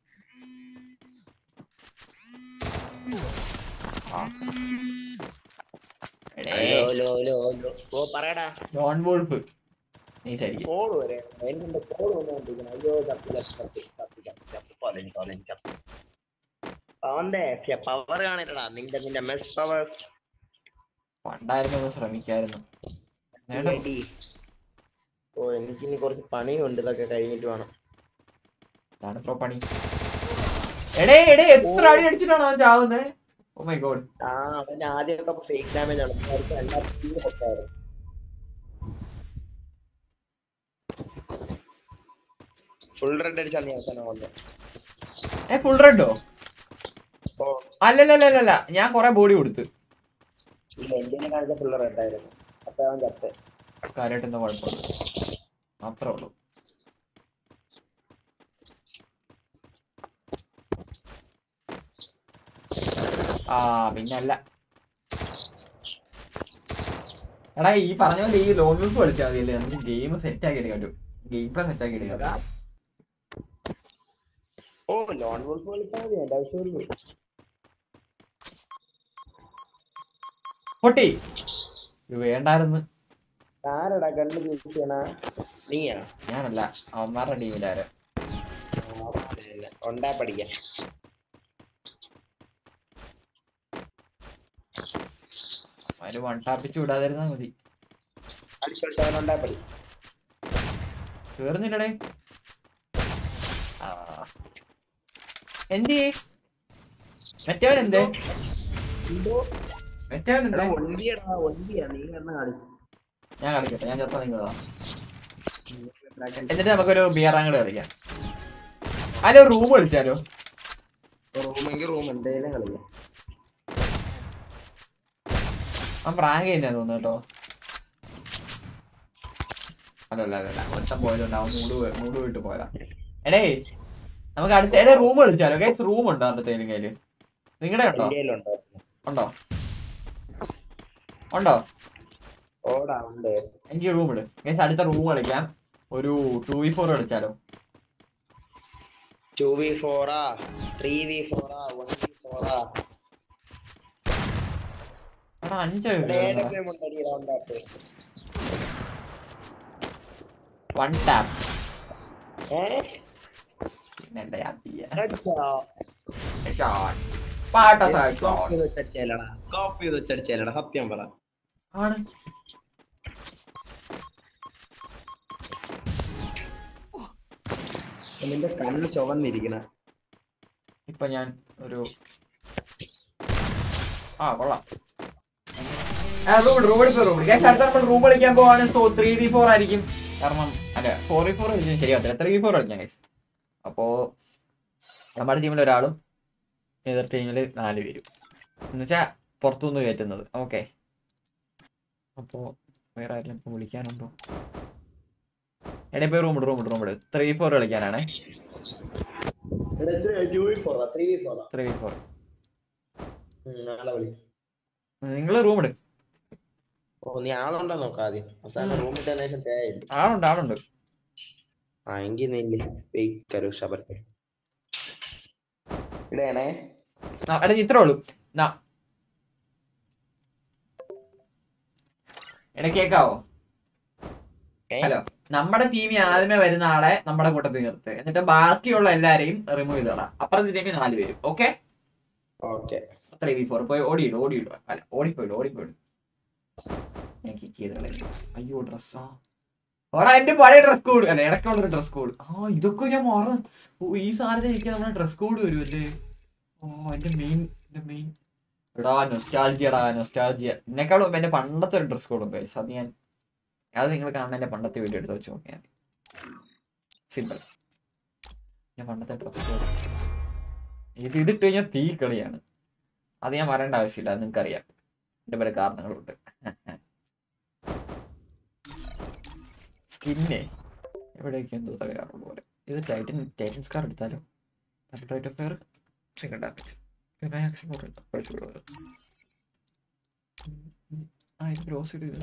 ഹലോ ലോ ലോ ലോ ഓ പറയടാ ലോൺ വൂൾഫ് നീ ശരി കോൾ വരെ എനിക്ക് കോൾ വന്നുകൊണ്ടിരിക്കണം അയ്യോ ചപ്പി ചപ്പി ചപ്പി ചപ്പി ചപ്പി കൊലഞ്ഞു കൊലഞ്ഞു ചപ്പി അവന്റെ പവർ കാണില്ലടാ നിന്റെ നിന്റെ മെസ് പവർ പണ്ടായിരുന്നു ഒന്ന് ശ്രമിക്കായിരുന്നു നേടാ. ഓ എനിക്കിനി കുറച്ച് പണിയുണ്ട് ഇതൊക്കെ കഴിഞ്ഞിട്ട് വേണം ഇതാണ് പ്രോ പണി എടേ എടേ എത്ര അടി അടിച്ചിട്ടാണ് അവൻ ചാവുന്നത് ഓ മൈ ഗോഡ് ആ അവൻ ആദ്യമൊക്കെ ഫേക്ക് ഡാമേജ് ആണ് ഇപ്പൊ അവർക്ക് രണ്ടാമത്തെ പൊട്ടായിരുന്നു ഫുൾ റെഡ് അടിച്ചാൽ നീ അവസാനം വന്നത് ഏ ഫുൾ റെഡോ ഓ അല്ലല്ലല്ലല്ല ഞാൻ കൊറേ ബോഡി കൊടുത്തു ഇല്ല എന്റെ കാണിച്ച ഫുൾ റെഡ് ആയിരുന്നു അപ്പൊ അവൻ ചത്ത് കാര്യമായിട്ട് എന്താ കുഴപ്പമില്ല അത്രേ ഉള്ളൂ ആ പിന്നല്ല എടാ ഈ പറഞ്ഞ പോലെ ഈ ലോൺ ബുക്ക് കളിച്ചാൽ മതിയല്ലേ നമുക്ക് ഗെയിം സെറ്റ് ആക്കി എടുക്കാൻ പറ്റും ഗെയിം പ്ലേ സെറ്റ് ആക്കി എടുക്കാൻ പറ്റും ഓ ലോൺ വോൾഫ് കളിച്ചാൽ മതി എന്റെ ആവശ്യമുള്ളൂ പൊട്ടി ഇത് വേണ്ടായിരുന്നു ആരടാ കണ്ണ് തീർച്ചയാണ നീയാ ഞാനല്ല അവന്മാരുടെ ടീമിലാര് ഉണ്ടാ പഠിക്കാം അവര് വൺ ടാപ്പിച്ച് വിടാതിരുന്നാ മതി അടിച്ചോണ്ടാ പഠി കേറുന്നില്ലടേ ആ. എന്തി മറ്റവൻ എന്തേ മറ്റവൻ എടാ എന്തേ ഒണ്ടിയടാ ഒണ്ടിയാ നീ കണ്ണ കളിച്ചു ഞാൻ കളിക്കട്ടെ ഞാൻ ചെറുപ്പം നിങ്ങളതാ എന്നിട്ട് നമുക്കൊരു ബിയറാങ്ങട് കളിക്കാം അതിലോ റൂം കളിച്ചാലോ റൂമെങ്കിൽ റൂം എന്തായാലും കളിക്കാം അവൻ പ്രാങ്ക് ചെയ്യുന്ന തോന്നുന്നു കേട്ടോ അല്ലല്ല അല്ലല്ല ഒരുത്തം പോയതുകൊണ്ട് അവൻ മൂട് പോയി- മൂട് വിട്ട് പോയതാ എടേ നമുക്ക് അടുത്ത എടേ റൂം കളിച്ചാലോ ഗൈസ് റൂം ഉണ്ടോ അടുത്തേലും കയ്യില് നിങ്ങളുടെ ഉണ്ടോ ഇന്ത്യയിലുണ്ടോ ഉണ്ടോ ഉണ്ടോ ഓടാ ഉണ്ട് എനിക്ക് റൂം ഇട് ഗൈസ് അടുത്ത റൂം കളിക്കാം ഒരു ടു വി ഫോർ കളിച്ചാലോ ടു വി ഫോറാ ത്രീ വി ഫോറാ വൺ വി ഫോറാ എടാ അഞ്ച് ഏതൊക്കെ ഉണ്ടടി റൗണ്ടാപ്പ് വൺ ടാപ്പ് ഏഹ് പിന്നെ എന്താ ഞാൻ ചെയ്യാ അടിച്ചോ ഷോട്ട് പാട്ട കോപ്പി ചെയ്ത് വെച്ചടിച്ചേലടാ കോപ്പി ചെയ്ത് വെച്ചടിച്ചേലടാ സത്യം പറ ആണ് നിന്റെ കണ്ണ് ചുവന്നിരിക്കണ ഇപ്പൊ ഞാൻ ഒരു ആ കൊള്ളാം റൂം റൂം എടുക്കുക റൂം ഞാൻ അടുത്ത നമ്മൾ റൂം കളിക്കാൻ പോവാണ് സോ ത്രീ വി ഫോർ ആയിരിക്കും കാരണം അല്ല ഫോർ വി ഫോർ കളിച്ചാൽ ശരിയാവത്തില്ല ത്രീ വി ഫോർ കളിക്കാം ഗൈസ് അപ്പോ നമ്മുടെ ടീമിൽ ഒരാളും എതിർ ടീമിൽ നാല് പേരും എന്നുവെച്ചാ പുറത്തുനിന്ന് കയറ്റുന്നത് ഓക്കെ അപ്പോ വേറെ ആരെങ്കിലും ഇപ്പൊ വിളിക്കാനുണ്ടോ എടേ പോയി റൂം ഇട് റൂം ഇട് റൂം ഇട് ത്രീ ഫോർ കളിക്കാനാണ് ത്രീ വി ഫോർ നാളെ വിളി നിങ്ങൾ റൂം ഇട് ഓ നീ ആളുണ്ടോ നോക്കാം ആദ്യം അവസാനം റൂമിൽ തന്നെ ശേഷം തേയില്ല ആളുണ്ട് ആളുണ്ട് ആ എങ്കിൽ നീ വെയിറ്റ് കരു ശബരത്തെ ഇടയണേ ആ, എടാ ഇത്രേ ഉള്ളൂ നാ എടാ കേക്കാവോ ഏ? ഹലോ നമ്മുടെ ടീമിൽ ആദ്യമേ വരുന്ന ആളെ നമ്മുടെ കൂട്ടത്തിൽ നിർത്ത് എന്നിട്ട് ബാക്കിയുള്ള എല്ലാരെയും റിമൂവ് ചെയ്തോളാം അപ്പുറത്തെ ടീമിൽ നാല് പേരും okay okay three V four പോയി ഓടിയിടും ഓടിയിടും അല്ല ഓടിപ്പോയിടും ഓടിപ്പോയിടും ഞാൻ കിക്ക് ചെയ്ത് കളയും അയ്യോ ഡ്രസ്സാ ഓടാ എന്റെ പഴയ ഡ്രസ് കോഡ് അല്ല ഇടയ്ക്കുള്ള ഡ്രസ് കോഡ് ആ ഇതൊക്കെ ഞാൻ മറന്നു ഓ ഈ സാധനത്തിൽ എനിക്ക് നമ്മുടെ ഡ്രസ് കോഡ് വരുമല്ലേ ഓ എന്റെ മെയിൻ എന്റെ മെയിൻ എടാ നൊസ്റ്റാൾജിയടാ നൊസ്റ്റാൾജിയ എന്നെക്കാളും മുമ്പ് എന്റെ പണ്ടത്തെ ഒരു ഡ്രസ് കോഡ് ഉണ്ട് guys. അത് ഞാൻ അത് നിങ്ങൾ കാണുന്ന എന്റെ പണ്ടത്തെ വീഡിയോ എടുത്ത് വെച്ച് നോക്കിയാൽ മതി സിമ്പിൾ ഞാൻ പണ്ടത്തെ ഡ്രസ് കോഡ് ഇത് ഇതിട്ട് കഴിഞ്ഞാൽ തീ കളിയാണ് അത് ഞാൻ പറയേണ്ട ആവശ്യമില്ല അത് നിങ്ങൾക്ക് അറിയാം എന്റെ പല കാരണങ്ങളുണ്ട് സ്കിന്നെ എവിടെയൊക്കെ എന്തോ തകരാറുള്ള പോലെ ഇത് ടൈറ്റൻ ടൈറ്റൻ സ്കാർ എടുത്താലോ rate of fire single damage action പഠിച്ചു ആ ഇത് ക്രോസ് ചെയ്ത്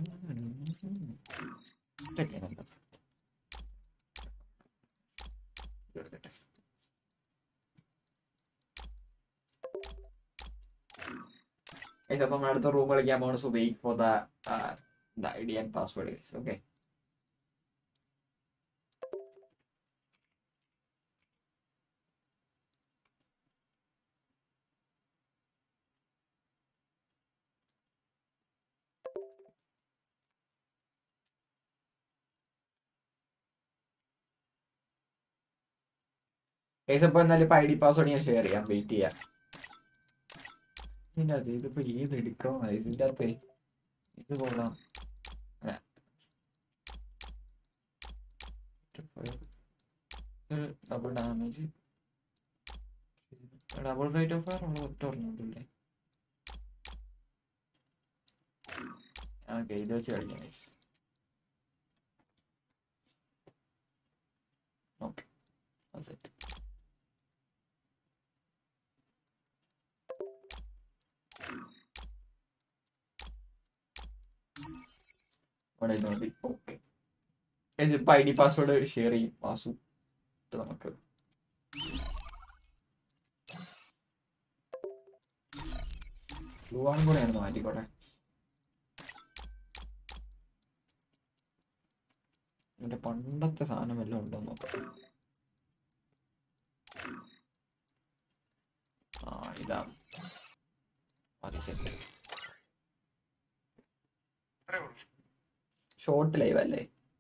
എടുക്കട്ടെ Guys, അപ്പം നമ്മൾ അടുത്ത റൂം കളിക്കാൻ പോകണം so wait for the the I D and password guys okay guys അപ്പോൾ എന്നാലും ഇപ്പോൾ ഐ ഡി പാസ്വേഡ് ഞാൻ ഷെയർ ചെയ്യാം വെയിറ്റ് ചെയ്യാം ഇതിൻ്റെ അകത്ത് ഇതിപ്പോ ഏത് എടുക്കണം ഇതിൻ്റെ അകത്ത് ഇത് കൊള്ളാം double damage double rate of fire ഉള്ള ഒറ്റ ഒരെണ്ണമുണ്ടല്ലേ ഓക്കെ ഇത് വെച്ച് കളിക്കാം ഗൈസ് ഓക്കെ സെറ്റ് അവിടെ ഇത് മതി ഓക്കെ ഇപ്പൊ ഐ ഡി പാസ്വേഡ് ഷെയർ ചെയ്യും വാസു ഇത് നമുക്ക് ബ്ലൂവാനും കൂടെ ആയിരുന്നു മാറ്റിക്കോട്ടെ എന്റെ പണ്ടത്തെ സാധനം വല്ലതും ഉണ്ടോ എന്ന് നോക്കാം ആ ഇതാ അത് സെറ്റ് ഷോർട്ട് ലൈവ് അല്ലേ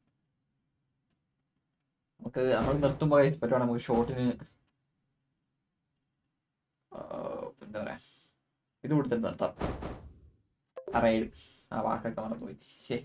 നമുക്ക് നമ്മൾ നിർത്തുമ്പോൾ പറ്റുവാണെങ്കിൽ നമുക്ക് ഷോർട്ടിന് എന്താ പറയാ ഇത് കൊടുത്തിട്ട് നിർത്താം ആ റൈഡ് ആ വാക്കൊക്കെ മറന്നുപോയി ശേ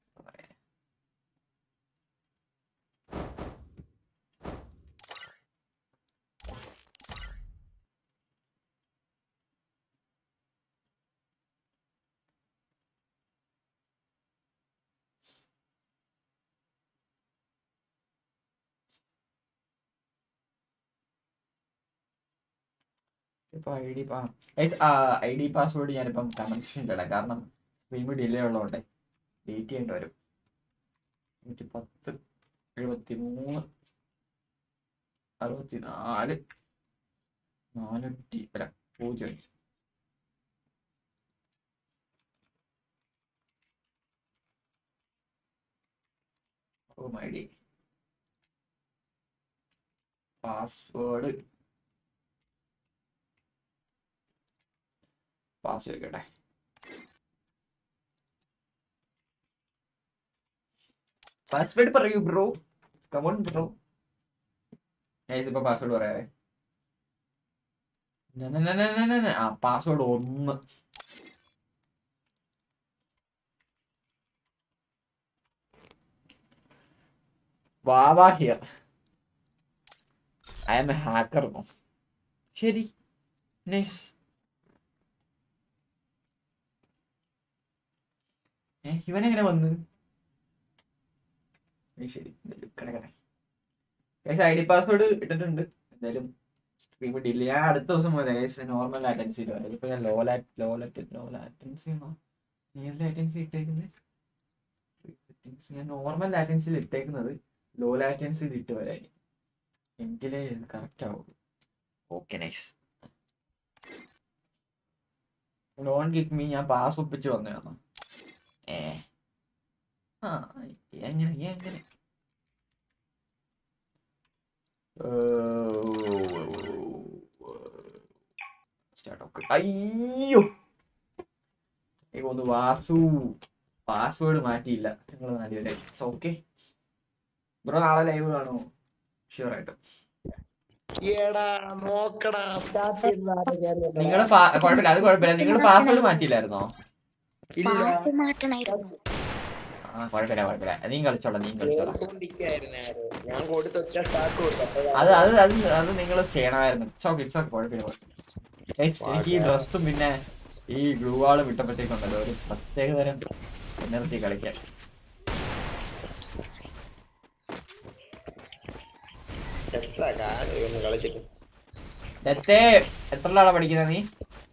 ഇപ്പൊ I D I D password ഞാനിപ്പം കമന്റ് സെക്ഷനിൽ ഇടാം കാരണം സ്ട്രീം ഡിലേ ഉള്ളതുകൊണ്ട് വെയിറ്റ് ചെയ്യേണ്ടി വരും നൂറ്റി പത്ത് എഴുപത്തി മൂന്ന് അറുപത്തി നാല് നാനൂറ്റി അല്ല പൂജ്യം അഞ്ച് ഓ ഐ ഡി പാസ്വേഡ് പാസ് വെക്കട്ടെ പാസ്വേഡ് പറയൂ ബ്രോ കമോൺ ബ്രോ ഗൈസ് ഇപ്പൊ പാസ്വേഡ് പറയാവേ ന- ന- ന- ന- ന- ന- ന. ആ പാസ്വേഡ് ഒന്ന് വാവാ here I am a hacker no ശരി നൈസ് ഏ ഇവനെങ്ങനെ വന്ന് ഏയ് ശരി എന്തായാലും കിടക്കട്ടെ ഗൈസ് ഐ ഡി പാസ്വേഡ് ഇട്ടിട്ടുണ്ട് എന്തായാലും സ്ട്രീം ഇട്ടില്ല ഞാൻ അടുത്ത ദിവസം പോലെ ഗൈസ് നോർമൽ ലാറ്റൻസിയിൽ വരാം ഇപ്പൊ ഞാൻ low lat low lat low latency ആണോ നിയർ ലാറ്റൻസി ഇട്ടേക്കുന്നത് ഞാൻ നോർമൽ ലാറ്റൻസിയിൽ ഇട്ടേക്കുന്നത് ലോ ലാറ്റൻസിയിൽ ഇട്ട് വരാൻ എങ്കിലേ കറക്റ്റ് ആവുള്ളൂ okay nice lone kick me ഞാൻ പാസ് ഒപ്പിച്ച് വന്നതാണ് ഏ ആ എങ്ങനെ എങ്ങനെ സ്റ്റാർട്ട് ഓക്കെ അയ്യോ എനിക്ക് ഒന്ന് വാസു പാസ്വേഡ് മാറ്റിയില്ല നിങ്ങൾ നാലുപേരെ ഓക്കെ ബ്രോ നാളെ ലൈവ് കാണുമോ ഷുവർ ആയിട്ടും എടാ നോക്കടാ സ്റ്റാർട്ട് ചെയ്തത് ആരാ കേറിയത്? നിങ്ങൾ കുഴപ്പമില്ല അത് കുഴപ്പമില്ല നിങ്ങൾ പാസ്വേഡ് മാറ്റിയില്ലായിരുന്നോ ഇല്ല പാസ് മാറ്റണായിരുന്നു ആ കുഴപ്പമില്ല കുഴപ്പമില്ല നീ കളിച്ചോളാം നീ കളിച്ചോളാം കേറിക്കൊണ്ടിരിക്കുകയായിരുന്നു ആരോ. ഞാൻ കൊടുത്തൊറ്റ സ്റ്റാർട്ട് കൊടുത്തു അപ്പൊ അത് അത് അത് അത് നിങ്ങൾ ചെയ്യണമായിരുന്നു ഇറ്റ്സ് ഓക്കെ ഇറ്റ്സ് ഓക്കെ കുഴപ്പമില്ല കുഴപ്പമില്ല Guys, എനിക്ക് ഈ ഡ്രസ്സും പിന്നെ ഈ ഗ്ലൂ വാളും വിട്ടപ്പോഴത്തേക്കുണ്ടല്ലോ ഒരു പ്രത്യേക തരം എനർജി കളിക്കാൻ എത്ര കാലം ഇവന്ന് കളിച്ചിട്ട് ദത്തേ എത്ര ആളാ പഠിക്കുന്നത് നീ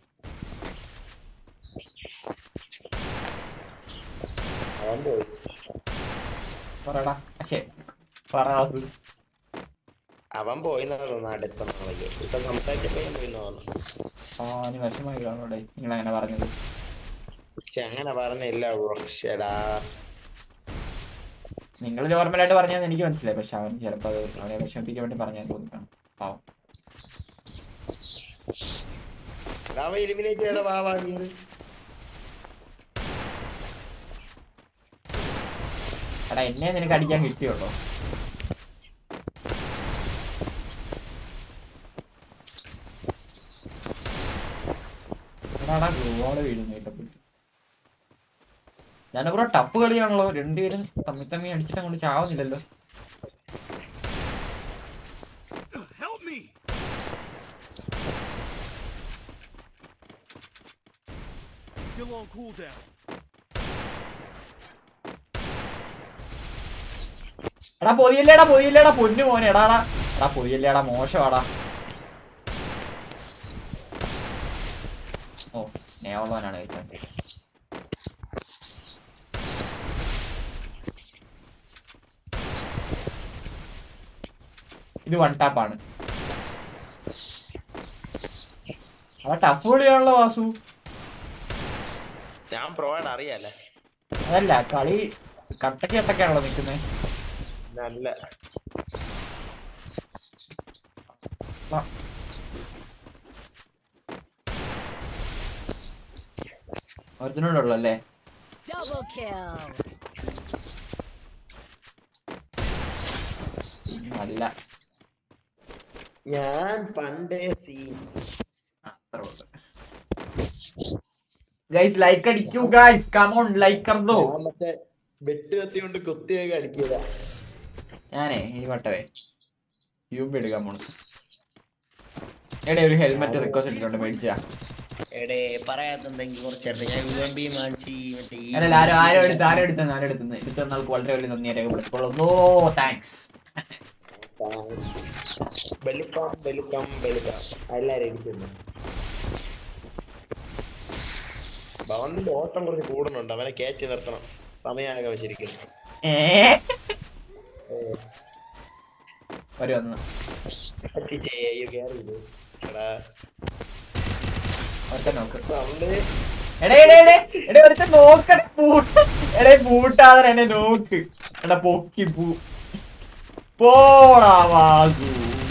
അവൻ പോയി പറടാ ശേ പറ അത്. അവൻ പോയിന്നാ തോന്നുന്നു അടുത്ത നാളേക്ക് ഇപ്പൊ സംസാരിച്ചപ്പോ ഞാൻ പോയിന്ന് തോന്നുന്നു ആ നീ വിഷമായി കാണൂടെ നിങ്ങൾ അങ്ങനെ പറഞ്ഞത് പക്ഷെ അങ്ങനെ പറഞ്ഞില്ല ബ്രോ ശടാ നിങ്ങൾ നോർമലായിട്ട് പറഞ്ഞാൽ എനിക്ക് മനസ്സിലായി പക്ഷെ അവൻ ചിലപ്പോൾ അത് അവനെ വിഷമിപ്പിക്കാൻ വേണ്ടി പറഞ്ഞാൽ തോന്നിക്കണം പാവം അവൻ എലിമിനേറ്റ് ചെയ്യണ വാവാ നീ എടാ എന്നെ നിനക്ക് അടിക്കാൻ കിട്ടിയുള്ളൂ എടാടാ ഗോവാള് വീഴുന്നു കേട്ടപ്പോൾ ഞാനപ്പുറം ടപ്പ് കളിയാണല്ലോ രണ്ടുപേരും തമ്മി തമ്മി അടിച്ചിട്ട് അങ്ങോട്ട് ചാവുന്നില്ലല്ലോ Help me! Still on cooldown. എടാ പൊതിയല്ലേടാ പൊതിയല്ലേടാ പൊന്നു മോനെ എടാടാ എടാ പൊതിയല്ലേടാ മോശമാടാ ഓ സ്നേഹമുള്ളവനാണ് കഴിച്ചത് ഇത് വൺ ടാപ്പാണ് അതാ ടഫ് കളിയാണല്ലോ വാസു ഞാൻ പ്രോയുടെ അറിയാലേ അതല്ല കളി കട്ടക്ക് കട്ടക്കാണല്ലോ നിൽക്കുന്നത് നല്ല ഒരുത്തിനോടുള്ളൂ അല്ലേ Double kill. അല്ല ഞാൻ പണ്ടേ സീൻ ഗൈസ് ലൈക്ക് അടിക്കൂ ഗൈസ് കമോൺ ലൈക്ക് കർദോ ഞാൻ മറ്റേ വെട്ട് കത്തി കൊണ്ട് കുത്തിയൊക്കെ അടിക്കിയതാ ഞാനേ ഈ വട്ടവേ ട്യൂബ് എടുക്കാൻ പോണു എടേ ഒരു ഹെൽമെറ്റ് റിക്വസ്റ്റ് ഇട്ടിട്ടുണ്ട് മേടിച്ചാ എടേ പറയാത്തുണ്ടെങ്കിൽ കുറച്ചെടുത്ത് ഞാൻ യു എം ബി മാറ്റി മറ്റേ ഈ- അല്ലല്ല ആരോ ആരോ എടുത്ത് ആരോ എടുത്ത് ആരോ എടുത്ത് എടുത്ത നാൾക്ക് വളരെ വലിയ നന്ദി രേഖപ്പെടുത്തുള്ളൂ താങ്ക്സ് വെലുക്കം വെലുക്കം വെലുക്കം എല്ലാരും ഇരിക്കുന്നു ഭവനിന്റെ ഓട്ടം കുറച്ച് കൂടുന്നുണ്ട് അവനെ കയറ്റി നിർത്തണം സമയമാകെ വെച്ചിരിക്കുന്നു ഏ ഒരു വന്നു പറ്റിച്ചേ, അയ്യോ, കേറിയില്ലേ? എടാ, ഒരുത്ത നോക്ക് സൗണ്ട് എടേ എടേ എടേ എടേ ഒരുത്ത നോക്കടേ പൂട്ട് എടേ പൂട്ടാതെ എന്നെ നോക്ക് എടാ പൊക്കി പൂ പോടാ വാസു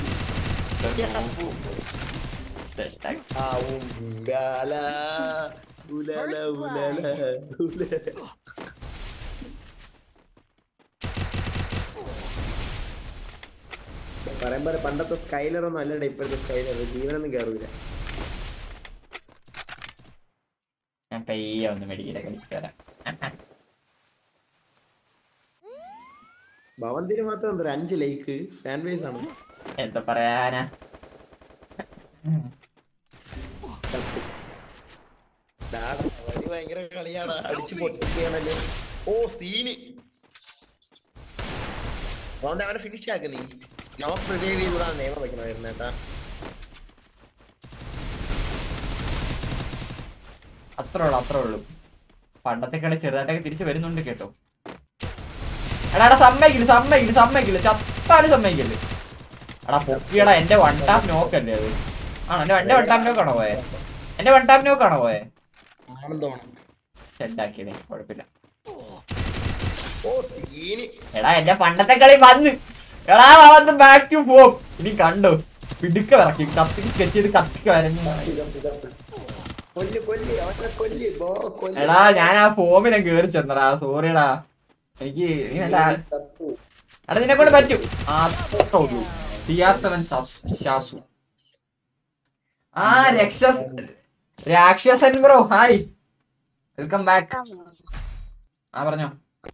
സെറ്റാക്കി ആവും ഗാല, ഉലല, First blood. ഉലല, ഉലല. പറയുമ്പോ പണ്ടത്തെ സ്കൈലർ ഒന്നും അല്ലടേ ഇപ്പോഴത്തെ സ്കൈലർ ജീവനൊന്നും കയറൂല ഞാൻ പയ്യെ ഒന്ന് മെഡിക്കലെ കളിച്ചു തരാം ഭവന്തിന് മാത്രം എന്താ ഒരു അഞ്ച് ലൈക്ക് ഫാൻ ബേസ് ആണ് എന്താ പറയാനാ ഡാടാ, വഴി ഭയങ്കര കളിയാടാ അടിച്ചു പൊട്ടിക്കുകയാണല്ലോ ഓ സീന് അതുകൊണ്ട് അവനെ ഫിനിഷ് ആക്ക് നീ നോ പ്രിവൈവ് ചെയ്താ നിയമം വെക്കണമായിരുന്നു കേട്ടാ അത്രേ ഉള്ളു അത്രേ ഉള്ളു പണ്ടത്തെ കളി ചെറുതായിട്ടൊക്കെ തിരിച്ചു വരുന്നുണ്ട് കേട്ടോ എടാ എടാ സമ്മതിക്കില്ല സമ്മതിക്കില്ല സമ്മതിക്കില്ല ചത്താലും സമ്മതിക്കില്ല എടാ പൊക്കിയടാ എന്റെ വൺ ടാപ്പ് നോക്കല്ലേ അത് ആണോ എന്റെ എന്റെ വൺ ടാപ്പ് നോക്കാണോ പോയെ എന്റെ വൺ ടാപ്പ് നോക്കാണോ പോയെ ആണെന്തോണം ഷെഡാക്കിയതേ കുഴപ്പമില്ല ഓ സീന് എടാ എന്റെ പണ്ടത്തെ കളി വന്ന് എടാ വന്ന് ബാക്ക് ടു ഫോം ഇനി കണ്ടു പിടുക്ക ഇറക്കി കത്തി സ്കെച്ച് ചെയ്ത് കത്തിക്ക് വരഞ്ഞു കൊല്ല് കൊല്ല് അവനെ കൊല്ല് ബോ കൊല്ല് എടാ ഞാൻ ആ ഫോമിനെ കേറി ചെന്നടാ സോറിയടാ എനിക്ക് നീ നല്ല ചത്തു. എടാ നിന്നെ കൊണ്ട് പറ്റും ആ ടി ആർ സെവൻ ഷാസു ആ രക്ഷസ് രാക്ഷസൻ ബ്രോ ഹായ് വെൽക്കം ബാക്ക് ആ പറഞ്ഞോ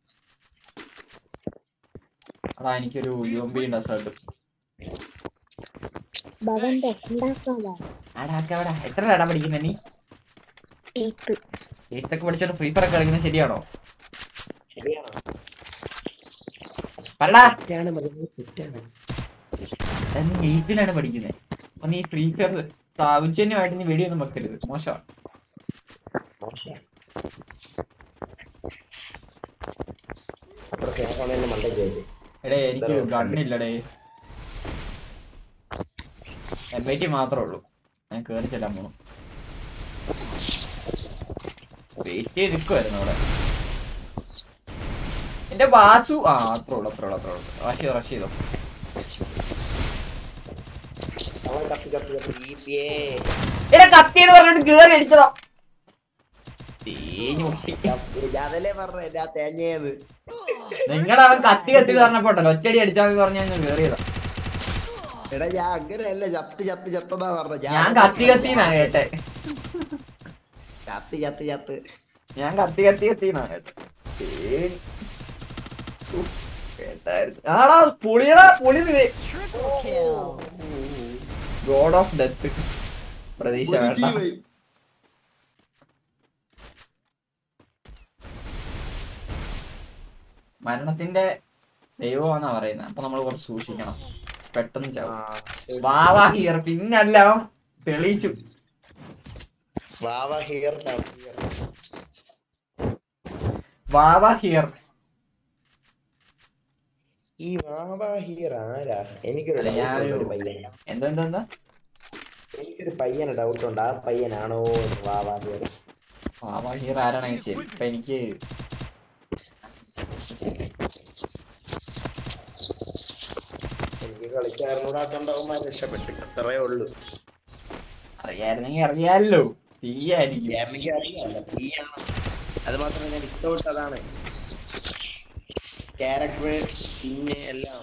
എടാ എനിക്കൊരു യു എം ബി ഡെസേർട്ട് ഭവന്റെ ഉണ്ടാക്കാമോ ആടാ അവിടെ എത്ര ഇടാൻ പഠിക്കുന്ന നീ ടീപ്പ് എയ്ത്തൊക്കെ പഠിച്ചോണ്ട് ഫ്രീ ഫയർ ഒക്കെ കളിക്കുന്നത് ശരിയാണോ ശരിയാണോ പറടാ തെറ്റാണ് പറഞ്ഞത് തെറ്റാണ് എടാ, നീ എയ്ത്തിലാണ് പഠിക്കുന്നത് അപ്പൊ നീ ഫ്രീ ഫയർ സൗജന്യമായിട്ട് നീ വെടിയൊന്നും വെക്കരുത് മോശമാണ് അത്ര കേസാണ് മണ്ടേ ചെയ്ത് എടേ എനിക്ക് ഗണ്ണില്ലടേ എം ഐ ടി മാത്രമേ ഉള്ളൂ ഞാൻ കേറി ചെല്ലാൻ പോണു വെയിറ്റ് ചെയ്ത് നിൽക്കുമായിരുന്നു അവിടെ എന്റെ വാസു ആ അത്ര ഉള്ളു അത്ര ഉള്ളു അത്ര ഉള്ളു റഷ് ചെയ്തോ റഷ് ചെയ്തോ അവൻ കത്തി കത്തി കത്തി ഈസിയേ എടാ കത്തിയെന്ന് പറഞ്ഞിട്ട് കേറി അടിച്ചതാ തേഞ്ഞു മുട്ടി അതല്ലേ പറഞ്ഞ എന്റെ ആ തേങ്ങയത് നിങ്ങളുടെ അവൻ കത്തി കത്തി പറഞ്ഞപ്പോ ഉണ്ടല്ലോ ഒറ്റടി അടിച്ചാൽ മതി പറഞ്ഞ ഞാൻ കേറിയതാ എടാ ഞാൻ അങ്ങനെയല്ല ചത്ത് ചത്ത് ചത്തതാ പറഞ്ഞ ഞാൻ കത്തി കത്തിന്നാ കേട്ടെ ചത്ത് ചത്ത് ചത്ത് ഞാൻ കത്തി കത്തി കത്തിന്നാ കേട്ടെ തേഞ്ഞ്. ഉഫ്, കേട്ടായിരുന്നു ആടാ പുളിയടാ പുളി Triple kill. God of death പ്രതീക്ഷ വേണ്ട മരണത്തിന്റെ ദൈവമാണെന്നാ പറയുന്നത് അപ്പൊ നമ്മൾ കുറച്ച് സൂക്ഷിക്കണം പെട്ടെന്ന് ചാവും വാവാ ഹിയർ പിന്നല്ല അവൻ തെളിയിച്ചു വാവ ഹിയർ വാവാ ഹിയർ ഈ വാവ ഹിയർ ആരാ എനിക്കൊരു അല്ല, doubt ഉണ്ട് ഞാനൊരു- ഒരു പയ്യൻ എന്തെന്താ എനിക്കൊരു പയ്യനെ ഡൗട്ട് ഉണ്ട് ആ പയ്യനാണോ എന്ന് വാവ ഹിയർ വാവാ ഹിയർ ആരാണെങ്കിൽ ശരി ഇപ്പൊ എനിക്ക് എനിക്ക് കളിക്കാരനോടാക്കണ്ടാവുമ്പോൾ രക്ഷപ്പെട്ടു അത്രേ ഉള്ളൂ അറിയായിരുന്നെങ്കിൽ അറിയാലോ തീയായിരിക്കും എനിക്ക് അറിയാമല്ലോ തീയാണ് അത് മാത്രമല്ല ഞാൻ ഇഷ്ടപ്പെട്ട അതാണ് ക്യാരക്ടർ പിന്നെ എല്ലാം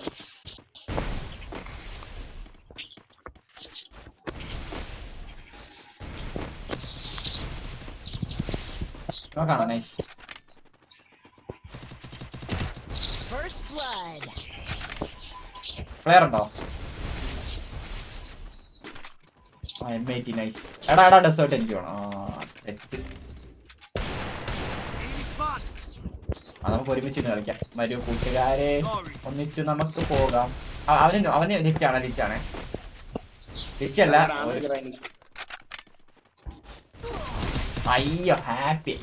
നോക്കാണോ നൈസ് First blood. പ്ലെയർ ഉണ്ടോ ആ എം ഐ ടി നൈസ് എടാ എടാ ഡെസേർട്ട് എനിക്ക് വേണം ആ തെറ്റ് Enemy spot. ആ നമുക്ക് ഒരുമിച്ച് ഇരുന്ന് കളിക്കാം വരൂ കൂട്ടുകാരെ Sorry. ഒന്നിച്ച് നമുക്ക് പോകാം ആ, അവന് അവന് ലിറ്റാണ് ലിറ്റാണ് ലിറ്റല്ല അയ്യോ ഹാപ്പി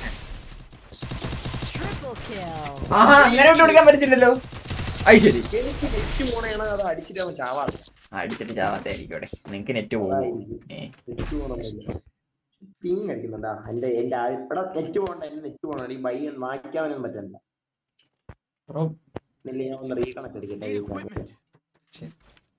Triple kill. ആഹാ അങ്ങനെ വിട്ട് കൊടുക്കാൻ പറ്റത്തില്ലല്ലോ അത് ശരി എനിക്ക് നെറ്റ് പോണേണ് അത് അടിച്ചിട്ട് അവൻ ചാവാതെ അടിച്ചിട്ട് ചാവാത്തായിരിക്കും ഇവിടെ നിങ്ങക്ക് നെറ്റ് പോകും ഏ നെറ്റ് പോകണമെന്നില്ല പിങ് അടിക്കുന്നുണ്ടാ എന്റെ എന്റെ ആ- ഇവിടെ നെറ്റ് പോകണ്ട എന്റെ നെറ്റ് പോകണം ഈ ബൈ മാറ്റാനൊന്നും പറ്റണ്ട ബ്രോ ഇല്ല ഞാൻ ഒന്ന് റീകണക്ട് അടിക്കട്ടെ Need equipment. ശരി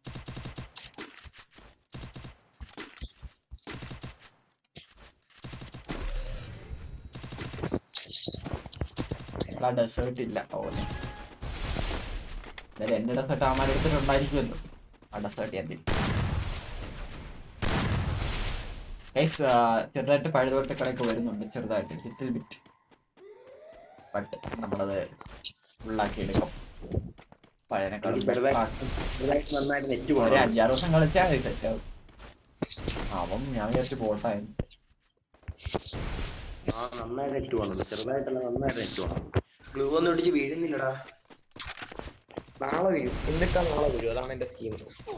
എടാ ഡെസേർട്ട് ഇല്ല ഓ എന്തായാലും എന്റെ ഡെസേർട്ട് അവന്മാർ എടുത്തിട്ടുണ്ടായിരിക്കുമല്ലോ അവിടെ സ്റ്റാർട്ട് ചെയ്യാൻ തരും ഗൈസ് ചെറുതായിട്ട് പഴുതോട്ട കടയൊക്കെ വരുന്നുണ്ട് ചെറുതായിട്ട് ലിറ്റിൽ ബിറ്റ് ബട്ട് നമ്മളത് ഫുള്ളാക്കി എടുക്കും പഴയനേക്കാളും ചെറുതായിട്ട് ചെറുതായിട്ട് നന്നായിട്ട് നെറ്റ് ഒരു പോകണം അഞ്ചാറ് ദിവസം കളിച്ചാൽ മതി സെറ്റ് ആവും അവൻ ഞാൻ വിചാരിച്ചു പോട്ടായിരുന്നു ആ നന്നായിട്ട് നെറ്റ് പോകണം ചെറുതായിട്ടല്ല നന്നായിട്ട് നെറ്റ് പോകണം ഗ്ലൂ ഒന്നും ഇടിച്ച് വീഴുന്നില്ലടാ നാളെ വീഴും എന്നിട്ടാ നാളെ വീഴും അതാണ് എന്റെ സ്കീം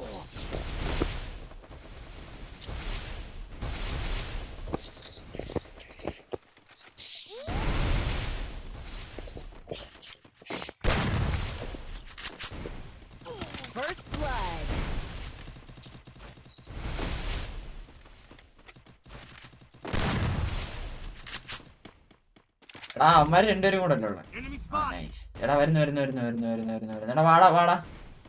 First blood. എടാ അവന്മാര് രണ്ടുപേരും കൂടെ അല്ലേ ഉള്ളത് Enemy ആ, spot. nice. എടാ വരുന്നു വരുന്നു വരുന്നു വരുന്നു വരുന്നു വരുന്നു വരുന്നു എടാ വാടാ വാടാ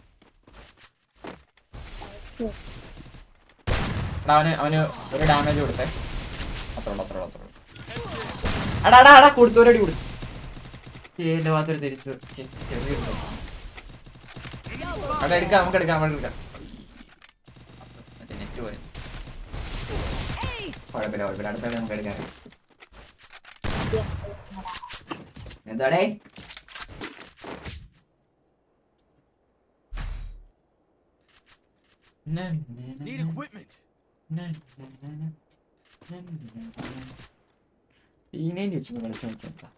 എടാ അവന് അവന് ഒരു ഡാമേജ് കൊടുത്തേ അത്ര ഉള്ളു അത്ര ഉള്ളു അത്ര ഉള്ളു എടാ എടാ എടാ കൊടുത്തു ഒരടി കൊടുത്തു എന്റെ ഭാഗത്തൊരു തിരിച്ചു ഛെ, ചെറിയൊരു പ്രശ്നം. എടാ എടുക്കാം നമുക്ക് എടുക്കാം നമുക്ക് എടുക്കാം മറ്റേ നെറ്റ് പോയി Ace. കുഴപ്പമില്ല കുഴപ്പമില്ല അടുത്ത കളി നമുക്ക് എടുക്കാം എന്താടേ Need equipment. ടീനേജ് വെച്ച് കളിച്ചു നോക്കിയാ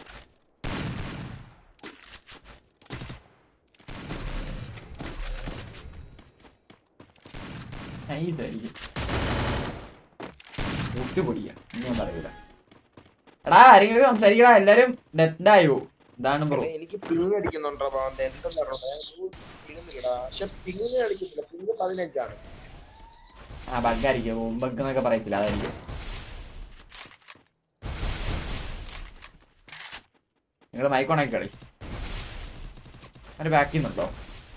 ഇതായിരിക്കും പൊടിയാ ഞാൻ പറയൂല എടാ ആരെങ്കിലും സംസാരിക്കടാ എല്ലാരും ഡെഡായോ ഇതാണ് ബ്രോ എനിക്ക് പിങ് അടിക്കുന്നുണ്ടോ പാവന്റെ എന്തെന്ന് പറഞ്ഞില്ലടാ പക്ഷെ പിങ് കളിക്കത്തില്ല പിങ് പതിനഞ്ചാണ് ആ ബഗ്ഗായിരിക്കും ബഗ് എന്നൊക്കെ പറയത്തില്ല അതായിരിക്കും നിങ്ങൾ മൈക്കോണാക്കി കളി അവര് ബാക്ക് ചെയ്യുന്നുണ്ടോ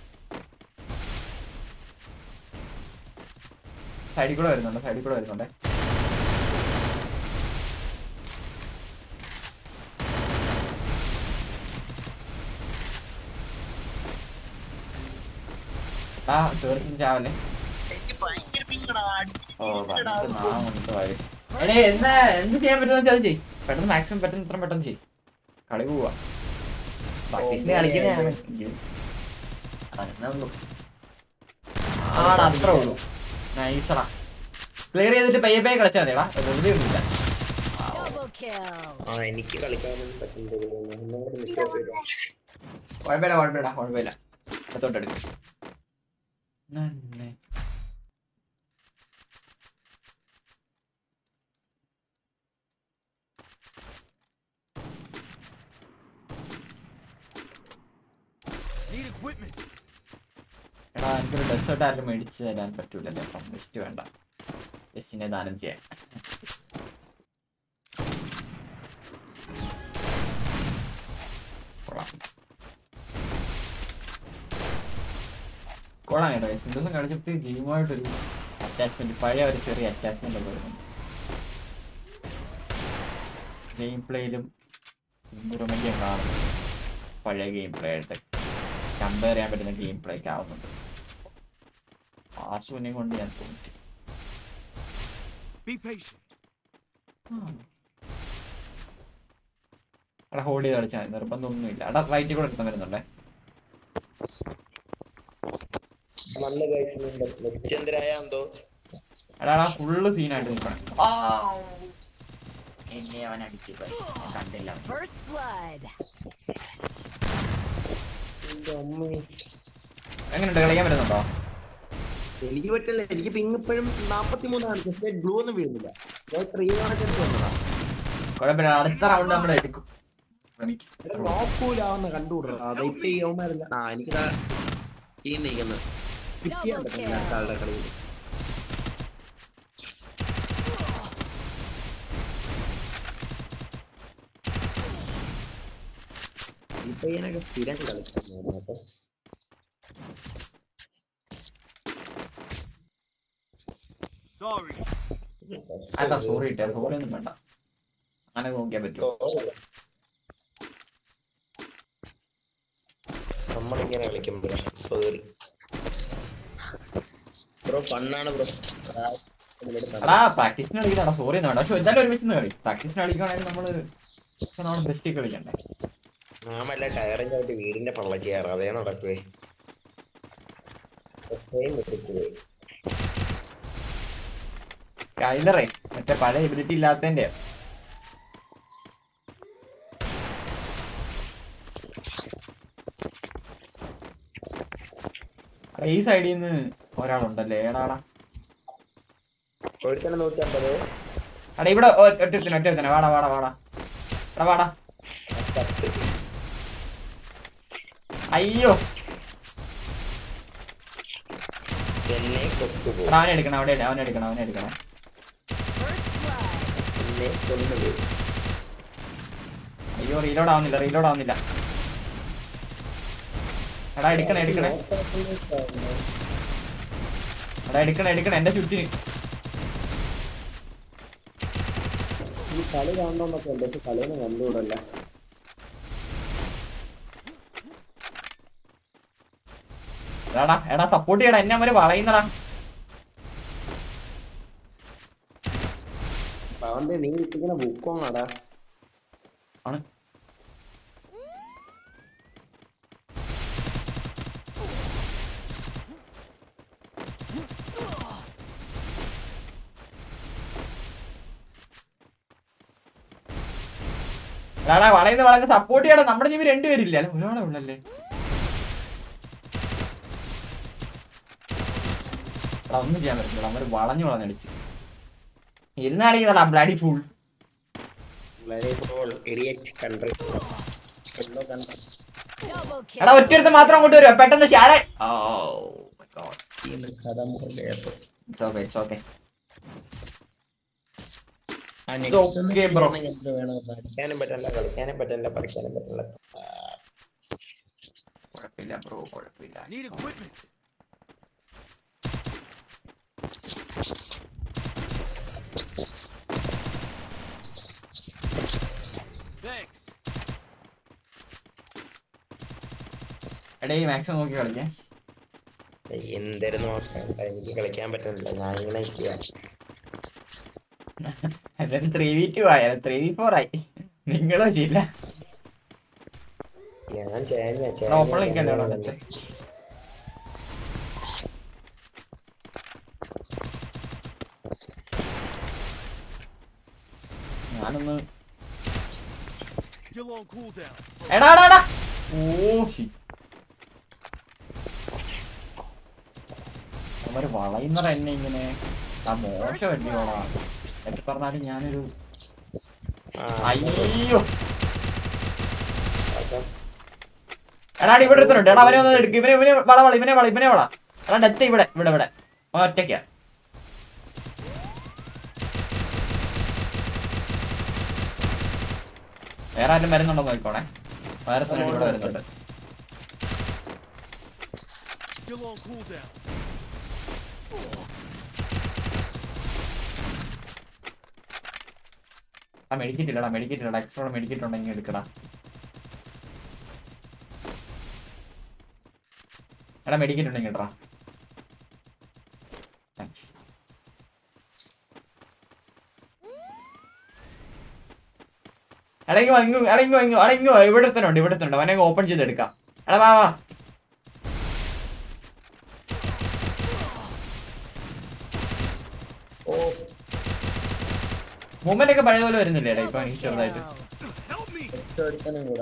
സൈഡിൽ കൂടെ വരുന്നുണ്ട് സൈഡിൽ കൂടെ വരുന്നുണ്ട് ആ തീർത്തും ചാവല്ലേ എനിക്ക് ഭയങ്കര പിങ്ങടാ ഓ പറഞ്ഞിട്ട് നാളെ കൊണ്ടിട്ട് വായി എടേ എന്താ എന്ത് ചെയ്യാൻ പറ്റുന്ന വെച്ചാൽ അത് ചെയ് പെട്ടെന്ന് മാക്സിമം പറ്റുന്ന ഇത്ര പെട്ടെന്ന് ചെയ് കളി പോവാ പ്രാക്ടീസിന് കളിക്കുന്നതാണ് അതന്നെ ആടാ അത്രേ ഉള്ളൂ നൈസടാ ക്ലിയർ ചെയ്തിട്ട് പയ്യെ പയ്യെ കളിച്ചാൽ മതിടാ വെറുതെ ഒന്നുമില്ല Double kill. ആ എനിക്ക് കളിക്കാനൊന്നും പറ്റുന്നില്ല കുഴപ്പമില്ല കുഴപ്പമില്ല കുഴപ്പമില്ല അടുത്തോട്ടെടുക്കും നന്നെ Need equipment. എടാ എനിക്കൊരു ഡെസേർട്ട് ആരും മേടിച്ച് തരാൻ പറ്റൂലല്ലേ അപ്പം വെസ്റ്റ് വേണ്ട വെസ്റ്റിനെ ദാനം ചെയ്യാൻ കൊള്ളാം കൊള്ളാം കേട്ടോ എസ് ദിവസം കളിച്ചിട്ട് ഗെയിമുമായിട്ടൊരു അറ്റാച്ച്മെന്റ് പഴയ ഒരു ചെറിയ അറ്റാച്ച്മെന്റ് ഒക്കെ വരുന്നുണ്ട് ഗെയിം പ്ലേയിലും ഇമ്പ്രൂവ്മെന്റ് കാണുന്നു പഴയ ഗെയിം പ്ലേ ആയിട്ട് കമ്പയർ ചെയ്യാൻ പറ്റുന്ന ഗെയിം പ്ലേ ഒക്കെ ആവുന്നുണ്ട് ആശുവിനെ കൊണ്ട് ഞാൻ തോന്നി Be patient. അവിടെ ഹോൾഡ് ചെയ്ത് കളിച്ചാൽ മതി നിർബന്ധമൊന്നുമില്ല അവിടെ റൈറ്റിൽ കൂടെ എടുത്താൽ വരുന്നുണ്ടേ നല്ല കഴിക്കുന്നുണ്ട് എന്തിനായ എന്തോ എടാ എടാ ഫുള്ള് സീനായിട്ട് നിൽക്കണം എന്നെ അവൻ അടിച്ചു പോയി. ഞാൻ കണ്ടില്ല അവനെ. First blood. എന്റെ അമ്മ എങ്ങനെയുണ്ട് കളിക്കാൻ പറ്റുന്നുണ്ടോ എനിക്ക് പറ്റില്ല എനിക്ക് പിങ് ഇപ്പോഴും നാപ്പത്തി മൂന്നാണ് പക്ഷേ ഗ്ലൂ ഒന്നും വീഴുന്നില്ല ഞാൻ ത്രീ കണക്കെടുത്ത് വന്നതാ കുഴപ്പമില്ല അടുത്ത റൗണ്ട് നമ്മൾ എടുക്കും ശ്രമിക്കും. നോക്കൂലാവുന്ന കണ്ടുകൂടാ അതെ ഇപ്പൊ ഈ യവന്മാരല്ല ആ എനിക്ക് ഈ നീക്കുന്നത് ഫിറ്റ് ചെയ്യാൻ പറ്റില്ല ആളുടെ കളിയിൽ ഇപ്പൊ ഇതിനൊക്കെ സ്ഥിരം കളിക്കുന്നു കേട്ടോ Sorry. അല്ല സോറി ഇട്ടേ സോറി ഒന്നും വേണ്ട അങ്ങനെ നോക്കിയാൽ പറ്റുമോ നമ്മളിങ്ങനെ കളിക്കുമ്പോഴാ സോറി ഫണ്ണാണ് ബ്രോ എടാ പ്രാക്ടീസിന് കളിക്കണ സോറി എന്നാ പക്ഷെ എന്തായാലും ഒരുമിച്ച് നിന്ന് കളി പ്രാക്ടീസിന് കളിക്കുകയാണെങ്കിൽ നമ്മള് നമ്മൾ ബെസ്റ്റ് കളിക്കണ്ടേ മാമല്ല ടയറും ചവിട്ടി വീടിന്റെ പള്ളക്ക് കയറാം അതേ നടക്കുവേ ഒറ്റയും വെട്ടിക്കുവേ. കൈലറേ മറ്റേ പഴയ എബിലിറ്റി ഇല്ലാത്തതിന്റെ ഈ സൈഡിൽ നിന്ന് ഒരാളുണ്ടല്ലേ ഏടാടാ ഒരുത്തനെ നൂറ്റമ്പത് എടാ ഇവിടെ ഒ- ഒറ്റത്തിന് ഒറ്റത്തിന് വാടാ വാടാ വാടാ എടാ വാടാ പത്ത് അയ്യോ എന്നെ കൊത്തുപോകും എടാ അവനെ എടുക്കണം അവിടെ അവനെ എടുക്കണം അവനെ എടുക്കണം First blood. എന്നെ കൊന്നുപോകും അയ്യോ റീലോഡ് ആവുന്നില്ല റീലോഡ് ആവുന്നില്ല എടാ എടുക്കണേ എടുക്കണേ എടാ എടുക്കണേ എടുക്കണേ എന്റെ ചുറ്റിന് ഈ കളി കാണണമെന്നൊക്കെ ഉണ്ട് പക്ഷെ കളിയൊന്നും കണ്ടുകൂടല്ല എടാടാ എടാ സപ്പോർട്ട് ചെയ്യടാ എന്നെ അവര് വളയുന്നടാ അവന്റെ നീ ഇട്ടിങ്ങനെ ബുക്കോണാടാ ആണ് എടാടാ വളയുന്ന വളയുന്ന സപ്പോർട്ട് ചെയ്യടാ നമ്മുടെ ജീവി രണ്ടുപേരില്ല അല്ലെ ഒരാളെ ഉള്ളല്ലേ എടാ ഒന്നും ചെയ്യാൻ പറ്റില്ല അവര് വളഞ്ഞു വളഞ്ഞടിച്ച് ഇരുന്നാടിക്കടാ ബ്ലഡി ഫുൾ ഇഡിയറ്റ് കൺട്രി എന്തോ കൺട്രി Double kill. എടാ ഒറ്റ മാത്രം അങ്ങോട്ട് വരുമോ പെട്ടെന്ന് ഷാരെ കഥ മുറിലേപ്പ് ഓക്കെ ആ It's next ഒന്ന് okay, bro. ചെയ്യണമെങ്കിൽ എന്ത് വേണം? പഠിക്കാനും പറ്റല്ല കളിക്കാനും പറ്റല്ല പറിക്കാനും പറ്റല്ല ആ, കുഴപ്പമില്ല ബ്രോ കുഴപ്പമില്ല Need equipment. Thanks. എടേ മാക്സിമം നോക്കി കളിക്കേ എന്തായിരുന്നു നോക്കാൻ എനിക്ക് കളിക്കാൻ പറ്റുന്നില്ല ഞാൻ ഇങ്ങനെ നിൽക്കുക എന്നിട്ട് ത്രീ വി ടു ആയ ത്രീ വി ഫോർ ആയി നിങ്ങളോ ചെയ്യില്ല ഞാൻ ചേന എടാ ഓപ്പൺ കളിക്കണ്ടേ അവിടെ വന്നിട്ട് ഞാനൊന്ന് Still on cooldown. എടാ എടാ എടാ ഓ ശി അവര് വളയുന്നറ എന്നെ ഇങ്ങനെ ആ മോശം അല്ലയോടാ എത്ര പറഞ്ഞാലും ഞാനൊരു അയ്യോ എടാ എടാ, ഇവിടെ ഒരുത്തനുണ്ട് എടാ അവനെ ഒന്ന് എടുക്ക് ഇവനെ ഇവനെ വള വള ഇവനെ വള ഇവനെ വള എടാ ഡെത്ത് ഇവിടെ ഇവിടെ ഇവിടെ അവൻ ഒറ്റയ്ക്കാ വേറെ ആരും വരുന്നുണ്ടോ നോക്കോണേ വേറെ തന്നെ ഇവിടെ വരുന്നുണ്ട് Still on cooldown. ആ മെഡിക്കറ്റ് ഇല്ലടാ മെഡിക്കറ്റ് ഇല്ലടാ എക്സ്ട്രാ മെഡിക്കറ്റ് ഉണ്ടെങ്കിൽ എടുക്കടാ എടാ മെഡിക്കറ്റ് ഉണ്ടെങ്കിൽ ഇടറാ താങ്ക്സ് എടാ ഇങ്ങ് വാ, ഇങ്ങ് എടാ ഇങ്ങ് വാ, ഇങ്ങ് വാ, എടാ ഇങ്ങ് വാ, ഇവിടെ തന്നെ ഉണ്ട് ഇവിടെ തന്നെ ഉണ്ട് അവനെ ഓപ്പൺ ചെയ്ത് എടുക്കാം എടാ വാ വാ ഓ മൂവ്മെന്റ് ഒക്കെ പഴയ പോലെ വരുന്നില്ലേ എടാ ഇപ്പൊ എനിക്ക് ചെറുതായിട്ട് Help me. ഒരുത്തനും കൂടെ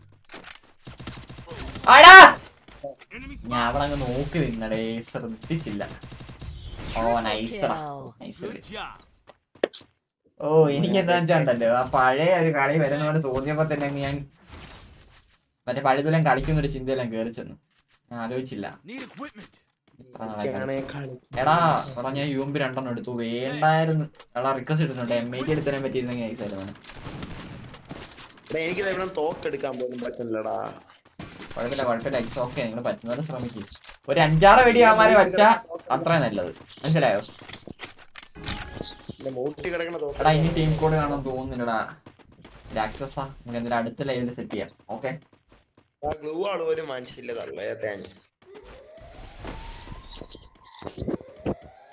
ആടാ Enemy ഞാൻ spot. അവിടെ അങ്ങ് നോക്കി നിന്നടേ ശ്രദ്ധിച്ചില്ല ഓ നൈസറാ നൈസ് Good job. ഓ എനിക്ക് എന്താ വെച്ചാണ്ടല്ലോ ആ പഴയ ഒരു കളി വരുന്ന പോലെ തോന്നിയപ്പോ തന്നെ അങ്ങ് ഞാൻ മറ്റേ പഴുതുലം കളിക്കുന്ന ഒരു ചിന്തയെല്ലാം കേറി ചെന്നു ഞാൻ ആലോചിച്ചില്ല Need equipment. ഇത്ര നാളായി എനിക്കാണെ കളിച്ച്. കളി എടാ എടാ ഞാൻ യു എം പി രണ്ടെണ്ണം എടുത്തു വേണ്ടായിരുന്നു എടാ റിക്വസ്റ്റ് ഇടുന്നുണ്ട് എം ഐ ടി എടുത്തരാൻ പറ്റിയിരുന്നെങ്കിൽ നൈസായിരുന്നു എടാ, എനിക്ക് ഇവിടെ തോക്കെടുക്കാൻ പോലും പറ്റുന്നില്ലടാ കുഴപ്പമില്ല കുഴപ്പമില്ല ഇറ്റ്സ് ഓക്കെ നിങ്ങൾ പറ്റുന്നവരെ ശ്രമിക്കും ഒരു അഞ്ചാറ് വെടി ആമാരെ വച്ചാ അത്രയും നല്ലത് മനസ്സിലായോ എന്റെ മൂട്ടി കിടക്കണ തോക്ക് എടാ ഇനി ടീം കോഡ് കാണാൻ തോന്നുന്നില്ലടാ ആക്സസാ നമുക്ക് എന്തെങ്കിലും അടുത്ത ലൈവിൽ സെറ്റ് ചെയ്യാം ഓക്കെ ആ ഗ്ലൂ ആള് പോലും വാങ്ങിച്ചില്ല തള്ളേ തേങ്ങ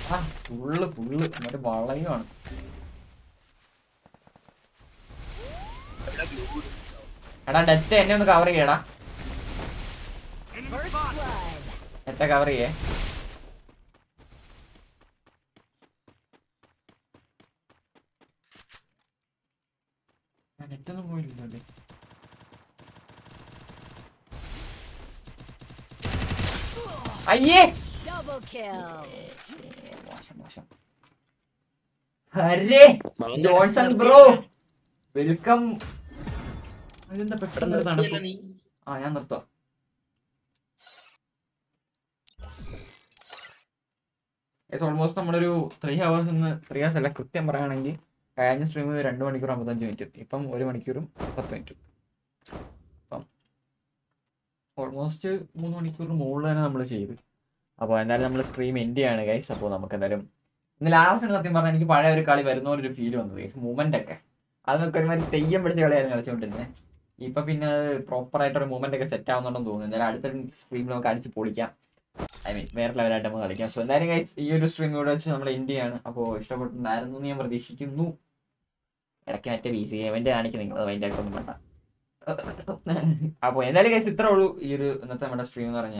ആ ഫുള്ള് ഫുള്ള് മറ്റേ വളയുമാണ് എടാ ഡെറ്റ് എന്നെ ഒന്ന് കവർ ചെയ്യടാ Enemy First spot. blood. എത്ര കവർ ചെയ്യേ നെറ്റൊന്നും പോയില്ലല്ലേ അയ്യേ Double kill. മോശം മോശം അരേ ജോൺസൺ ബ്രോ വെൽക്കം അതെന്താ പെട്ടെന്ന് ഒരു തണുപ്പ് ആ ഞാൻ നിർത്താം ഓൾമോസ്റ്റ് നമ്മളൊരു ത്രീ ഹവേഴ്സ് നിന്ന് ത്രീ ഹവേഴ്സ് അല്ല കൃത്യം പറയുകയാണെങ്കിൽ കഴിഞ്ഞ സ്ട്രീം രണ്ട് മണിക്കൂർ അമ്പത്തഞ്ച് മിനിറ്റ് ഇപ്പം ഒരു മണിക്കൂറും പത്ത് മിനിറ്റും അപ്പം ഓൾമോസ്റ്റ് മൂന്ന് മണിക്കൂറിന് മുകളിൽ തന്നെ നമ്മൾ ചെയ്ത് അപ്പോൾ എന്തായാലും നമ്മൾ സ്ട്രീം എൻഡ് ചെയ്യാണ് ഗൈസ് അപ്പോൾ നമുക്ക് എന്തായാലും ഇന്ന് ലാസ്റ്റ് സത്യം പറഞ്ഞാൽ എനിക്ക് പഴയ ഒരു കളി വരുന്ന പോലെ ഒരു ഫീൽ വന്നത് ഗൈസ് മൂവ്മെന്റ് ഒക്കെ അതൊക്കെ ഒരുമാതിരി തെയ്യം പിടിച്ച കളിയായിരുന്നു കളിച്ചുകൊണ്ടിരുന്നത് ഇപ്പൊ പിന്നെ അത് പ്രോപ്പർ ആയിട്ട് ഒരു മൂവ്മെന്റ് ഒക്കെ സെറ്റ് ആവുന്നുണ്ടെന്ന് തോന്നുന്നു എന്തായാലും അടുത്ത സ്ട്രീമിൽ നമുക്ക് അടിച്ച് പൊളിക്കാം ഐ മീൻ വേറെ ലെവലായിട്ട് നമുക്ക് കളിക്കാം സോ എന്തായാലും ഗൈസ് ഈ ഒരു സ്ട്രീം ഇവിടെ വെച്ച് നമ്മൾ എൻഡ് ചെയ്യാണ് അപ്പോൾ ഇഷ്ടപ്പെട്ടിട്ടുണ്ടായിരുന്നു എന്ന് ഞാൻ പ്രതീക്ഷിക്കുന്നു ഇടയ്ക്ക് മറ്റേ ബി സി എവന്റ് കാണിക്കും നിങ്ങൾ അതിൻ്റെ ഒക്കെ ഒന്നും വേണ്ട അപ്പോൾ എന്തായാലും ഗൈസ് ഇത്രേ ഉള്ളൂ ഈ ഒരു ഇന്നത്തെ നമ്മുടെ സ്ട്രീം എന്ന് പറഞ്ഞാൽ